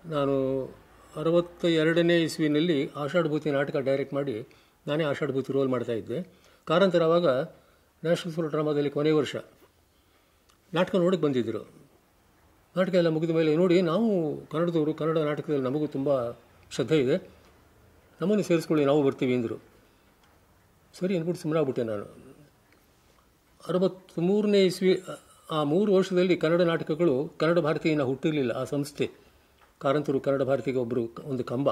ನಾನು ಅರವತ್ತ ಎರಡನೇ ಇಸ್ವಿನಲ್ಲಿ ಆಷಾಢಭೂತಿ ನಾಟಕ ಡೈರೆಕ್ಟ್ ಮಾಡಿ ನಾನೇ ಆಷಾಢಭೂತಿ ರೋಲ್ ಮಾಡ್ತಾ ಇದ್ದೆ ಕಾರಂತರ ಆವಾಗ ನ್ಯಾಷನಲ್ ಸ್ಕೂಲ್ ಡ್ರಾಮಾದಲ್ಲಿ ಕೊನೆ ವರ್ಷ ನಾಟಕ ನೋಡಕ್ಕೆ ಬಂದಿದ್ದರು ನಾಟಕ ಎಲ್ಲ ಮುಗಿದ ಮೇಲೆ ನೋಡಿ ನಾವು ಕನ್ನಡದವರು ಕನ್ನಡ ನಾಟಕದಲ್ಲಿ ನಮಗೂ ತುಂಬ ಶ್ರದ್ಧೆ ಇದೆ ನಮ್ಮನ್ನು ಸೇರಿಸ್ಕೊಳ್ಳಿ ನಾವು ಬರ್ತೀವಿ ಅಂದರು ಸರಿ ಅಂದ್ಬಿಟ್ಟು ಸುಮ್ಮನಾಗ್ಬಿಟ್ಟೆ ನಾನು ಅರವತ್ತ್ಮೂರನೇ ಇಸ್ವಿ ಆ ಮೂರು ವರ್ಷದಲ್ಲಿ ಕನ್ನಡ ನಾಟಕಗಳು ಕನ್ನಡ ಭಾರತೀಯನ ಹುಟ್ಟಿರಲಿಲ್ಲ ಆ ಸಂಸ್ಥೆ ಕಾರಂತರು ಕನ್ನಡ ಭಾರತಿಗೆ ಒಬ್ಬರು ಒಂದು ಕಂಬ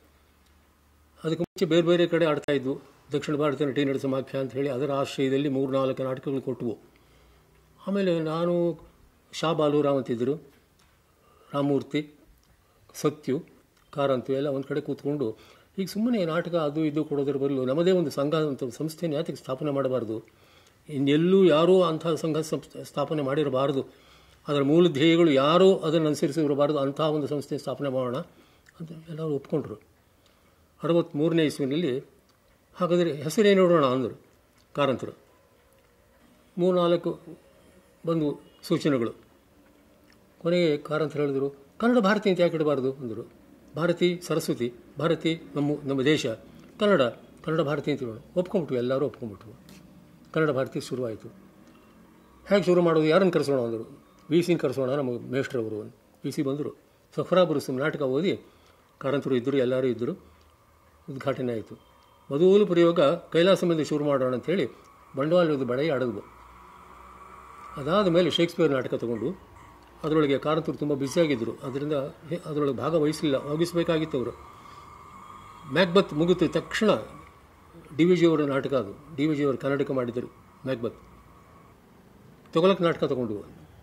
ಅದಕ್ಕೆ ಮುಂಚೆ ಬೇರೆ ಬೇರೆ ಕಡೆ ಆಡ್ತಾ ಇದ್ವು ದಕ್ಷಿಣ ಭಾರತ ನಟಿ ನಟ ಸಮಾಖ್ಯ ಅಂತ ಹೇಳಿ ಅದರ ಆಶ್ರಯದಲ್ಲಿ ಮೂರು ನಾಲ್ಕು ನಾಟಕಗಳು ಕೊಟ್ಟವು ಆಮೇಲೆ ನಾನು ಶಾ ಬಾಲುರಾವ್ ಅಂತಿದ್ದರು ರಾಮಮೂರ್ತಿ ಸತ್ಯು ಕಾರಂತು ಎಲ್ಲ ಒಂದು ಕಡೆ ಕೂತ್ಕೊಂಡು ಈಗ ಸುಮ್ಮನೆ ನಾಟಕ ಅದು ಇದು ಕೊಡೋದ್ರ ಬದಲು ನಮ್ಮದೇ ಒಂದು ಸಂಘ ಅಂತ ಸಂಸ್ಥೆನ ಯಾತಕ್ಕೆ ಸ್ಥಾಪನೆ ಮಾಡಬಾರ್ದು ಇನ್ನೆಲ್ಲೂ ಯಾರೂ ಅಂಥ ಸಂಘ ಸಂಸ್ಥೆ ಸ್ಥಾಪನೆ ಮಾಡಿರಬಾರದು ಅದರ ಮೂಲ ಧ್ಯೇಯಗಳು ಯಾರೂ ಅದನ್ನು ಅನುಸರಿಸಿರಬಾರದು ಅಂಥ ಒಂದು ಸಂಸ್ಥೆ ಸ್ಥಾಪನೆ ಮಾಡೋಣ ಅಂತ ಎಲ್ಲರೂ ಒಪ್ಕೊಂಡ್ರು ಅರವತ್ತ್ಮೂರನೇ ಇಸ್ವಿನಲ್ಲಿ ಹಾಗಾದರೆ ಹೆಸರೇನು ನೋಡೋಣ ಅಂದರು ಕಾರಂತರು ಮೂರ್ನಾಲ್ಕು ಬಂದು ಸೂಚನೆಗಳು ಕೊನೆಗೆ ಕಾರಂತ ಹೇಳಿದರು ಕನ್ನಡ ಭಾರತಿ ಅಂತ ಯಾಕೆ ಇಡಬಾರ್ದು ಅಂದರು ಭಾರತಿ ಸರಸ್ವತಿ ಭಾರತಿ ನಮ್ಮ ನಮ್ಮ ದೇಶ ಕನ್ನಡ ಕನ್ನಡ ಭಾರತಿ ಅಂತ ಇಡೋಣ ಒಪ್ಕೊಂಬಿಟ್ವು ಎಲ್ಲರೂ ಒಪ್ಕೊಂಬಿಟ್ವು ಕನ್ನಡ ಭಾರತಿ ಶುರುವಾಯಿತು ಹೇಗೆ ಶುರು ಮಾಡೋದು ಯಾರನ್ನು ಕರೆಸೋಣ ಅಂದರು ವಿ ಸಿನ ಕರೆಸೋಣ ನಮ್ಮ ಮೇಷ್ಟ್ರವರು ವಿ ಸಿ ಬಂದರು ಸಫ್ರಾಬರು ಸುಮ್ ನಾಟಕ ಓದಿ ಕಾರಂತರು ಇದ್ದರು ಎಲ್ಲರೂ ಇದ್ದರು ಉದ್ಘಾಟನೆ ಆಯಿತು ಮೊದಲು ಪ್ರಯೋಗ ಕೈಲಾಸದಿಂದ ಶುರು ಮಾಡೋಣ ಅಂಥೇಳಿ ಬಂಡವಾಳದ ಬಡೆ ಅಡಗದು ಅದಾದ ಮೇಲೆ ಶೇಕ್ಸ್ಪಿಯರ್ ನಾಟಕ ತಗೊಂಡು ಅದರೊಳಗೆ ಕಾರಂತರು ತುಂಬ ಬ್ಯುಸಿಯಾಗಿದ್ದರು ಅದರಿಂದ ಹೆ- ಅದರೊಳಗೆ ಭಾಗವಹಿಸಲಿಲ್ಲ ವಹಿಸಬೇಕಾಗಿತ್ತು ಅವರು ಮ್ಯಾಕ್ಬತ್ ಮುಗಿದ ತಕ್ಷಣ ಡಿ ವಿ ಜಿಯವರ ನಾಟಕ ಅದು ಡಿ ವಿ ಜಿಯವರು ಕನ್ನಡಕ್ಕೆ ಮಾಡಿದರು ಮ್ಯಾಕ್ಬತ್ ತಗೊಳಕ್ಕೆ ನಾಟಕ ತಗೊಂಡು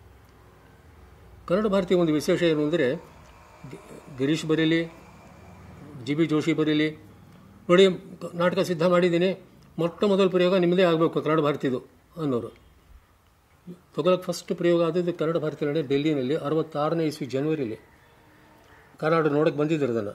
ಕನ್ನಡ ಭಾರತೀಯ ಒಂದು ವಿಶೇಷ ಏನು ಅಂದರೆ ಗಿ- ಗಿರೀಶ್ ಬರೀಲಿ ಜಿ ಬಿ ಜೋಶಿ ಬರೀಲಿ ನೋಡಿ ಕ- ನಾಟಕ ಸಿದ್ಧ ಮಾಡಿದ್ದೀನಿ ಮೊಟ್ಟ ಮೊದಲ ಪ್ರಯೋಗ ನಿಮ್ಮದೇ ಆಗಬೇಕು ಕನ್ನಡ ಭಾರತಿದು ಅನ್ನೋರು ತಗೊಳಕ್ಕೆ ಫಸ್ಟ್ ಪ್ರಯೋಗ ಆದದ್ದು ಕನ್ನಡ ಭಾರತಿ ನಡೆ ಡೆಲ್ಲಿನಲ್ಲಿ ಅರವತ್ತಾರನೇ ಇಸ್ವಿ ಜನವರಿಲಿ ಕರ್ನಾಟಕ ನೋಡಕ್ಕೆ ಬಂದಿದ್ದರು ಅದನ್ನು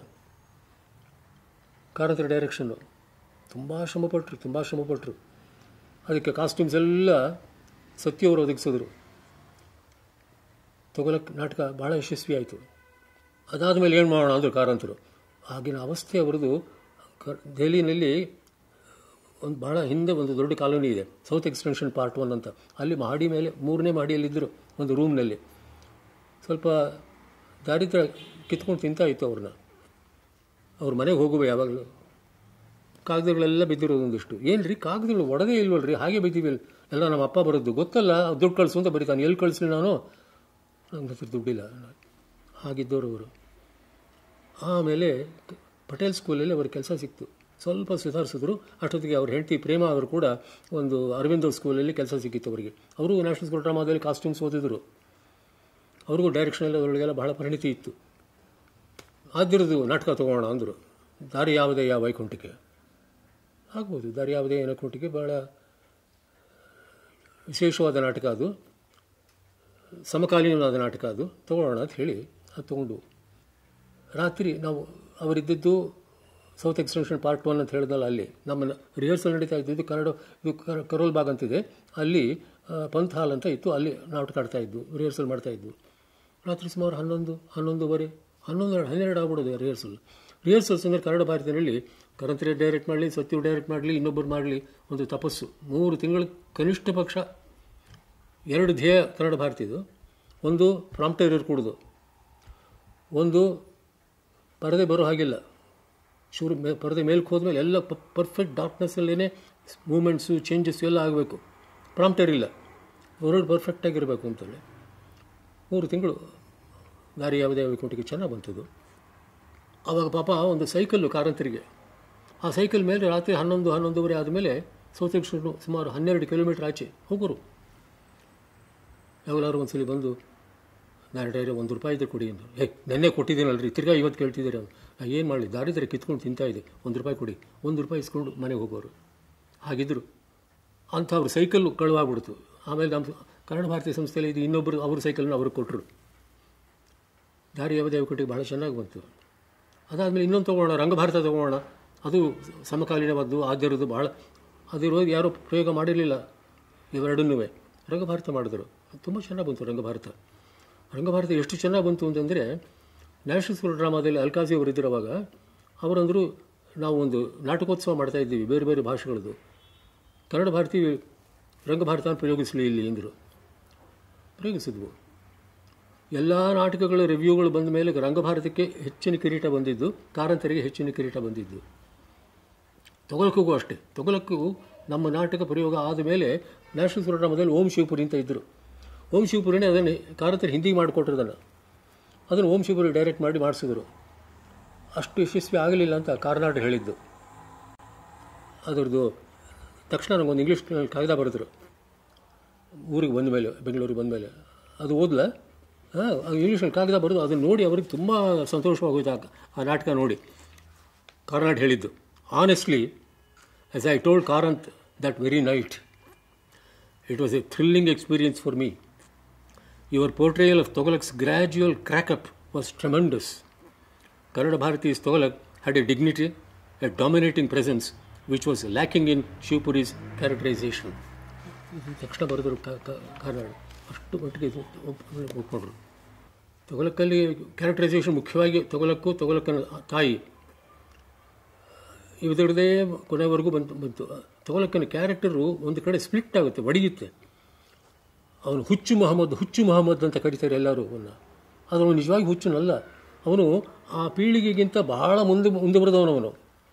ಕಾರಂತರ ಡೈರೆಕ್ಷನ್ನು ತುಂಬ ಶ್ರಮಪಟ್ಟರು ತುಂಬ ಶ್ರಮಪಟ್ಟರು ಅದಕ್ಕೆ ಕಾಸ್ಟ್ಯೂಮ್ಸ್ ಎಲ್ಲ ಸತ್ಯವರು ಒದಗಿಸಿದ್ರು ತಗೊಳಕ್ಕೆ ನಾಟಕ ಭಾಳ ಯಶಸ್ವಿ ಆಯಿತು ಅದಾದಮೇಲೆ ಏನು ಮಾಡೋಣ ಅಂದರು ಕಾರಂತರು ಆಗಿನ ಅವಸ್ಥೆ ಅವರದು ಕ ದೆಹಲಿನಲ್ಲಿ ಒಂದು ಭಾಳ ಹಿಂದೆ ಒಂದು ದೊಡ್ಡ ಕಾಲೋನಿ ಇದೆ ಸೌತ್ ಎಕ್ಸ್ಟೆನ್ಷನ್ ಪಾರ್ಟ್ ಒನ್ ಅಂತ ಅಲ್ಲಿ ಮಹಡಿ ಮೇಲೆ ಮೂರನೇ ಮಹಡಿಯಲ್ಲಿದ್ದರು ಒಂದು ರೂಮ್ನಲ್ಲಿ ಸ್ವಲ್ಪ ದಾರಿದ್ರ ಕಿತ್ಕೊಂಡು ತಿಂತಾ ಇತ್ತು ಅವ್ರನ್ನ ಅವ್ರ ಮನೆಗೆ ಹೋಗುವ ಯಾವಾಗಲೂ ಕಾಗದಗಳೆಲ್ಲ ಬಿದ್ದಿರೋದು ಒಂದಿಷ್ಟು ಏನು ರೀ ಕಾಗದಗಳು ಒಡದೇ ಇಲ್ವಲ್ರಿ ಹಾಗೆ ಬಿದ್ದೀವಿ ಎಲ್ಲ ನಮ್ಮ ಅಪ್ಪ ಬರೋದು ಗೊತ್ತಲ್ಲ ದುಡ್ಡು ಕಳಿಸು ಅಂತ ಬರೀತಾನೆ ಎಲ್ಲಿ ಕಳಿಸ್ಲಿ ನಾನು ನನ್ನ ಹತ್ರ ದುಡ್ಡಿಲ್ಲ ಹಾಗಿದ್ದವರು ಅವರು ಆಮೇಲೆ ಪಟೇಲ್ ಸ್ಕೂಲಲ್ಲಿ ಅವ್ರ ಕೆಲಸ ಸಿಕ್ತು ಸ್ವಲ್ಪ ಸುಧಾರಿಸಿದ್ರು ಅಷ್ಟೊತ್ತಿಗೆ ಅವ್ರ ಹೆಂಡತಿ ಪ್ರೇಮ ಅವರು ಕೂಡ ಒಂದು ಅರವಿಂದ ಸ್ಕೂಲಲ್ಲಿ ಕೆಲಸ ಸಿಕ್ಕಿತ್ತು ಅವರಿಗೆ ಅವರು ನ್ಯಾಷನಲ್ ಸ್ಕೂಲ್ ಡ್ರಾಮಾದಲ್ಲಿ ಕಾಸ್ಟ್ಯೂಮ್ಸ್ ಓದಿದ್ರು ಅವ್ರಿಗೂ ಡೈರೆಕ್ಷನಲ್ಲಿ ಅವರಿಗೆಲ್ಲ ಬಹಳ ಪರಿಣಿತಿ ಇತ್ತು ಆದಿರದು ನಾಟಕ ತಗೋಣ ಅಂದರು ದಾರಿ ಯಾವುದೇ ಯಾವ ವೈಕುಂಠಕ್ಕೆ ಆಗ್ಬೋದು ದಾರಿ ಯಾವುದೇ ವೈಕುಂಠಕ್ಕೆ ಭಾಳ ವಿಶೇಷವಾದ ನಾಟಕ ಅದು ಸಮಕಾಲೀನವಾದ ನಾಟಕ ಅದು ತಗೊಳ್ಳೋಣ ಅಂತ ಹೇಳಿ ಅದು ತೊಗೊಂಡು ರಾತ್ರಿ ನಾವು ಅವರಿದ್ದದ್ದು ಸೌತ್ ಎಕ್ಸ್ಟೆನ್ಷನ್ ಪಾರ್ಟ್ ಒನ್ ಅಂತ ಹೇಳಿದ್ನಲ್ಲ ಅಲ್ಲಿ ನಮ್ಮ ರಿಹರ್ಸಲ್ ನಡೀತಾ ಇದ್ದಿದ್ದು ಕನ್ನಡ ಇದು ಕರ- ಕರೋಲ್ ಬಾಗ್ ಅಂತಿದೆ ಅಲ್ಲಿ ಆ, ಪಂತ್ ಹಾಲ್ ಅಂತ ಇತ್ತು ಅಲ್ಲಿ ನಾಟಕ ಆಡ್ತಾ ಇದ್ವು ರಿಹರ್ಸಲ್ ಮಾಡ್ತಾ ಇದ್ವು ರಾತ್ರಿ ಸುಮಾರು ಹನ್ನೊಂದು ಹನ್ನೊಂದುವರೆ ಹನ್ನೊಂದು ಹನ್ನೆರಡು ಆಗ್ಬಿಡೋದು ರಿಹರ್ಸಲ್ ರಿಹರ್ಸಲ್ಸ್ ಅಂದರೆ ಕನ್ನಡ ಭಾರತದಲ್ಲಿ ಕರಂತರೆ ಡೈರೆಕ್ಟ್ ಮಾಡಲಿ ಸತ್ಯು ಡೈರೆಕ್ಟ್ ಮಾಡಲಿ ಇನ್ನೊಬ್ಬರು ಮಾಡಲಿ ಒಂದು ತಪಸ್ಸು ಮೂರು ತಿಂಗಳ ಕನಿಷ್ಠ ಪಕ್ಷ ಎರಡು ಧ್ಯೇಯ ಕನ್ನಡ ಭಾರತಿದು ಒಂದು ಪ್ರಾಂಪ್ಟರ್ ಇರ್ಕೂಡ್ದು ಒಂದು ಪರದೆ ಬರೋ ಹಾಗಿಲ್ಲ ಶುರು ಮೇ ಪರದೆ ಮೇಲ್ಕ್ಕೆ ಹೋದ್ಮೇಲೆ ಎಲ್ಲ ಪರ್ಫೆಕ್ಟ್ ಡಾರ್ಕ್ನೆಸ್ಸಲ್ಲೇ ಮೂಮೆಂಟ್ಸು ಚೇಂಜಸ್ಸು ಎಲ್ಲ ಆಗಬೇಕು ಪ್ರಾಂಪ್ಟರ್ ಇಲ್ಲ ವರ್ಡ್ ಪರ್ಫೆಕ್ಟಾಗಿರಬೇಕು ಅಂತೇಳಿ ಮೂರು ತಿಂಗಳು ದಾರಿ ಯಾವುದೇ ವೈಕುಂಠಿಗೆ ಚೆನ್ನಾಗಿ ಬಂತದು ಆವಾಗ ಪಾಪ ಒಂದು ಸೈಕಲ್ಲು ಕಾರಂತರಿಗೆ ಆ ಸೈಕಲ್ ಮೇಲೆ ರಾತ್ರಿ ಹನ್ನೊಂದು ಹನ್ನೊಂದುವರೆ ಆದಮೇಲೆ ಸೌತೆಕ್ಷರು ಸುಮಾರು ಹನ್ನೆರಡು ಕಿಲೋಮೀಟ್ರ್ ಆಚೆ ಹೋಗೋರು ಯಾವಾಗಲಾದ್ರು ಒಂದ್ಸಲಿ ಬಂದು ನಾನು ಡೈರೆ ಒಂದು ರೂಪಾಯಿ ಇದ್ರೆ ಕೊಡಿ ಅಂದರು ಏ ನೆನ್ನೆ ಕೊಟ್ಟಿದ್ದೀನಲ್ರಿ ತಿರ್ಗಾ ಇವತ್ತು ಕೇಳ್ತಿದ್ದೀರಿ ಅವ್ರು ನಾ ಏನು ಮಾಡಲಿ ದಾರಿದ್ರೆ ಕಿತ್ಕೊಂಡು ತಿಂತಾ ಇದೆ ಒಂದು ರೂಪಾಯಿ ಕೊಡಿ ಒಂದು ರೂಪಾಯಿ ಇಸ್ಕೊಂಡು ಮನೆಗೆ ಹೋಗೋರು ಹಾಗಿದ್ದರು ಅಂಥವ್ರು ಸೈಕಲ್ಲು ಕಳುವಾಗ್ಬಿಡ್ತು ಆಮೇಲೆ ನಮ್ಮ ಕನ್ನಡ ಭಾರತೀಯ ಸಂಸ್ಥೆಯಲ್ಲಿ ಇದು ಇನ್ನೊಬ್ಬರು ಅವ್ರ ಸೈಕಲ್ನ ಅವ್ರಿಗೆ ಕೊಟ್ಟರು ದಾರಿ ಯಾವುದೇ ಕೊಟ್ಟಿಗೆ ಭಾಳ ಚೆನ್ನಾಗಿ ಬಂತು ಅದಾದಮೇಲೆ ಇನ್ನೊಂದು ತೊಗೊಳ್ಳೋಣ ರಂಗಭಾರತ ತೊಗೊಳ್ಳೋಣ ಅದು ಸಮಕಾಲೀನವಾದ್ದು ಆದ್ಯರದು ಭಾಳ ಅದಿರೋದು ಯಾರೂ ಪ್ರಯೋಗ ಮಾಡಿರಲಿಲ್ಲ ಇವೆರಡನ್ನೂ ರಂಗಭಾರತ ಮಾಡಿದ್ರು ತುಂಬ ಚೆನ್ನಾಗಿ ಬಂತು ರಂಗಭಾರತ ರಂಗಭಾರತ ಎಷ್ಟು ಚೆನ್ನಾಗಿ ಬಂತು ಅಂತಂದರೆ ನ್ಯಾಷನಲ್ ಸ್ಕೂಲ್ ಡ್ರಾಮಾದಲ್ಲಿ ಅಲ್ಕಾಜಿ ಅವರು ಇದ್ದಿರುವಾಗ ಅವರಂದರು ನಾವು ಒಂದು ನಾಟಕೋತ್ಸವ ಮಾಡ್ತಾ ಇದ್ದೀವಿ ಬೇರೆ ಬೇರೆ ಭಾಷೆಗಳದ್ದು ಕನ್ನಡ ಭಾರತಿ ರಂಗಭಾರತ ಪ್ರಯೋಗಿಸಲಿ ಇಲ್ಲಿ ಎಂದರು ಪ್ರಯೋಗಿಸಿದ್ವು ಎಲ್ಲ ನಾಟಕಗಳ ರಿವ್ಯೂಗಳು ಬಂದ ಮೇಲೆ ರಂಗಭಾರತಕ್ಕೆ ಹೆಚ್ಚಿನ ಕಿರೀಟ ಬಂದಿದ್ದು ಕಾರಂತರಿಗೆ ಹೆಚ್ಚಿನ ಕಿರೀಟ ಬಂದಿದ್ದು ತೊಗೊಲಕ್ಕೂ ಅಷ್ಟೇ ತೊಗೊಲಕ್ಕೂ ನಮ್ಮ ನಾಟಕ ಪ್ರಯೋಗ ಆದ ಮೇಲೆ ನ್ಯಾಷನಲ್ ಸುರಡ್ರಾಮದಲ್ಲಿ ಓಂ ಶಿವಪುರಿ ಅಂತ ಇದ್ದರು ಓಂ ಶಿವಪುರಿನೇ ಅದನ್ನು ಕಾರಂತರು ಹಿಂದಿಗೆ ಮಾಡಿಕೊಟ್ರು ಅದನ್ನು ಅದನ್ನು ಓಂ ಶಿವಪುರಿ ಡೈರೆಕ್ಟ್ ಮಾಡಿ ಮಾಡಿಸಿದ್ರು ಅಷ್ಟು ಯಶಸ್ವಿ ಆಗಲಿಲ್ಲ ಅಂತ ಕಾರ್ನಾಡ್ ಹೇಳಿದ್ದು ಅದರದ್ದು ತಕ್ಷಣ ನನಗೊಂದು ಇಂಗ್ಲೀಷ್ನಲ್ಲಿ ಕಾಯ್ದ ಬರೆದ್ರು ಊರಿಗೆ ಬಂದ ಮೇಲೆ ಬೆಂಗಳೂರಿಗೆ ಬಂದ ಮೇಲೆ ಅದು ಓದ್ಲ ಹಾಂ ಇಂಗ್ಲೀಷಲ್ಲಿ ಕಾಗದ ಬರೆದು ಅದನ್ನು ನೋಡಿ ಅವ್ರಿಗೆ ತುಂಬ ಸಂತೋಷವಾಗೋಯ್ತು ಆ- ಆ ನಾಟಕ ನೋಡಿ ಕಾರ್ನಾಡ್ ಹೇಳಿದ್ದು honestly as I told Karanth that very night it was a thrilling experience for me your portrayal of Tughlaq's gradual crack up was tremendous Kannada Bharati's Togolak had a dignity, a dominating presence, which was lacking in Shivpuri's characterization. ಇದು ತಕ್ಷಣ ಬರೆದರು ಕನ್ನಡ ಅಷ್ಟು ಮಟ್ಟಿಗೆ ಇದು ಒಪ್- ಒಪ್ಕೊಂಡ್ರು ತೊಗಲಕ್ಕಲ್ಲಿ characterisation ಮುಖ್ಯವಾಗಿ ತೊಗಲಕ್ಕು ತೊಗಲಕ್ಕನ ತಾಯಿ ಇದರದೇ ಕೊನೆವರೆಗೂ ಬಂತು ಬಂತು ತೊಗಲಕ್ಕನ ಕ್ಯಾರೆಕ್ಟರು ಒಂದು ಕಡೆ ಸ್ಪ್ಲಿಟ್ ಆಗುತ್ತೆ ಒಡೆಯುತ್ತೆ ಅವನು ಹುಚ್ಚು ಮೊಹಮ್ಮದ್ ಹುಚ್ಚು ಮೊಹಮ್ಮದ್ ಅಂತ ಕರೀತಾರೆ ಎಲ್ಲರೂ ಅವನ್ನ ಅದು ಅವನು ನಿಜವಾಗಿ ಹುಚ್ಚುನಲ್ಲ ಅವನು ಆ ಪೀಳಿಗೆಗಿಂತ ಬಹಳ ಮುಂದೆ ಮುಂದೆ ಬರೆದವನು ಅವನು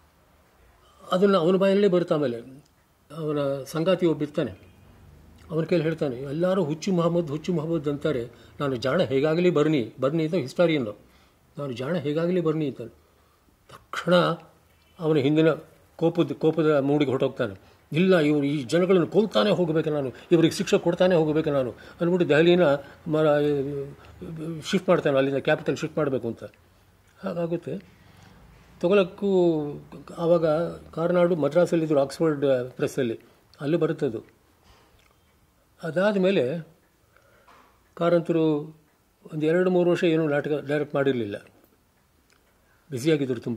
ಅದನ್ನು ಅವನ ಬಾಯಲ್ಲೇ ಬರುತ್ತೆ ಆಮೇಲೆ ಅವನ ಸಂಗಾತಿ ಒಬ್ಬಿರ್ತಾನೆ ಅವನ ಕೈಲಿ ಹೇಳ್ತಾನೆ ಎಲ್ಲರೂ ಹುಚ್ಚು ಮೊಹಮ್ಮದ್ ಹುಚ್ಚು ಮೊಹಮ್ಮದ್ ಅಂತಾರೆ ನಾನು ಜಾಣ ಹೇಗಾಗಲಿ ಬರ್ನಿ ಬರ್ನಿ ಅಂತ ಹಿಸ್ಟಾರಿಯನ್ನು ನಾನು ಜಾಣ ಹೇಗಾಗಲಿ ಬರ್ನಿ ಅಂತಾನೆ ತಕ್ಷಣ ಅವನ ಹಿಂದಿನ ಕೋಪದ ಕೋಪದ ಮೂಡಿಗೆ ಹೊರಟೋಗ್ತಾನೆ ಇಲ್ಲ ಇವರು ಈ ಜನಗಳನ್ನು ಕೊಲ್ತಾನೆ ಹೋಗಬೇಕು ನಾನು ಇವರಿಗೆ ಶಿಕ್ಷೆ ಕೊಡ್ತಾನೆ ಹೋಗಬೇಕು ನಾನು ಅಂದ್ಬಿಟ್ಟು ದೆಹಲಿನ ಮರ ಶಿಫ್ಟ್ ಮಾಡ್ತಾನೆ ಅಲ್ಲಿಂದ ಕ್ಯಾಪಿಟಲ್ ಶಿಫ್ಟ್ ಮಾಡಬೇಕು ಅಂತ ಹಾಗಾಗುತ್ತೆ ತೊಗೊಳಕ್ಕೂ ಆವಾಗ ಕಾರ್ನಾಡು ಮದ್ರಾಸಲ್ಲಿದ್ದರು ಆಕ್ಸ್ಫರ್ಡ್ ಪ್ರೆಸ್ಸಲ್ಲಿ ಅಲ್ಲಿ ಬರುತ್ತದು ಅದಾದ ಮೇಲೆ ಕಾರಂತರು ಒಂದು ಎರಡು ಮೂರು ವರ್ಷ ಏನೂ ನಾಟಕ ಡೈರೆಕ್ಟ್ ಮಾಡಿರಲಿಲ್ಲ ಬ್ಯುಸಿಯಾಗಿದ್ದರು ತುಂಬ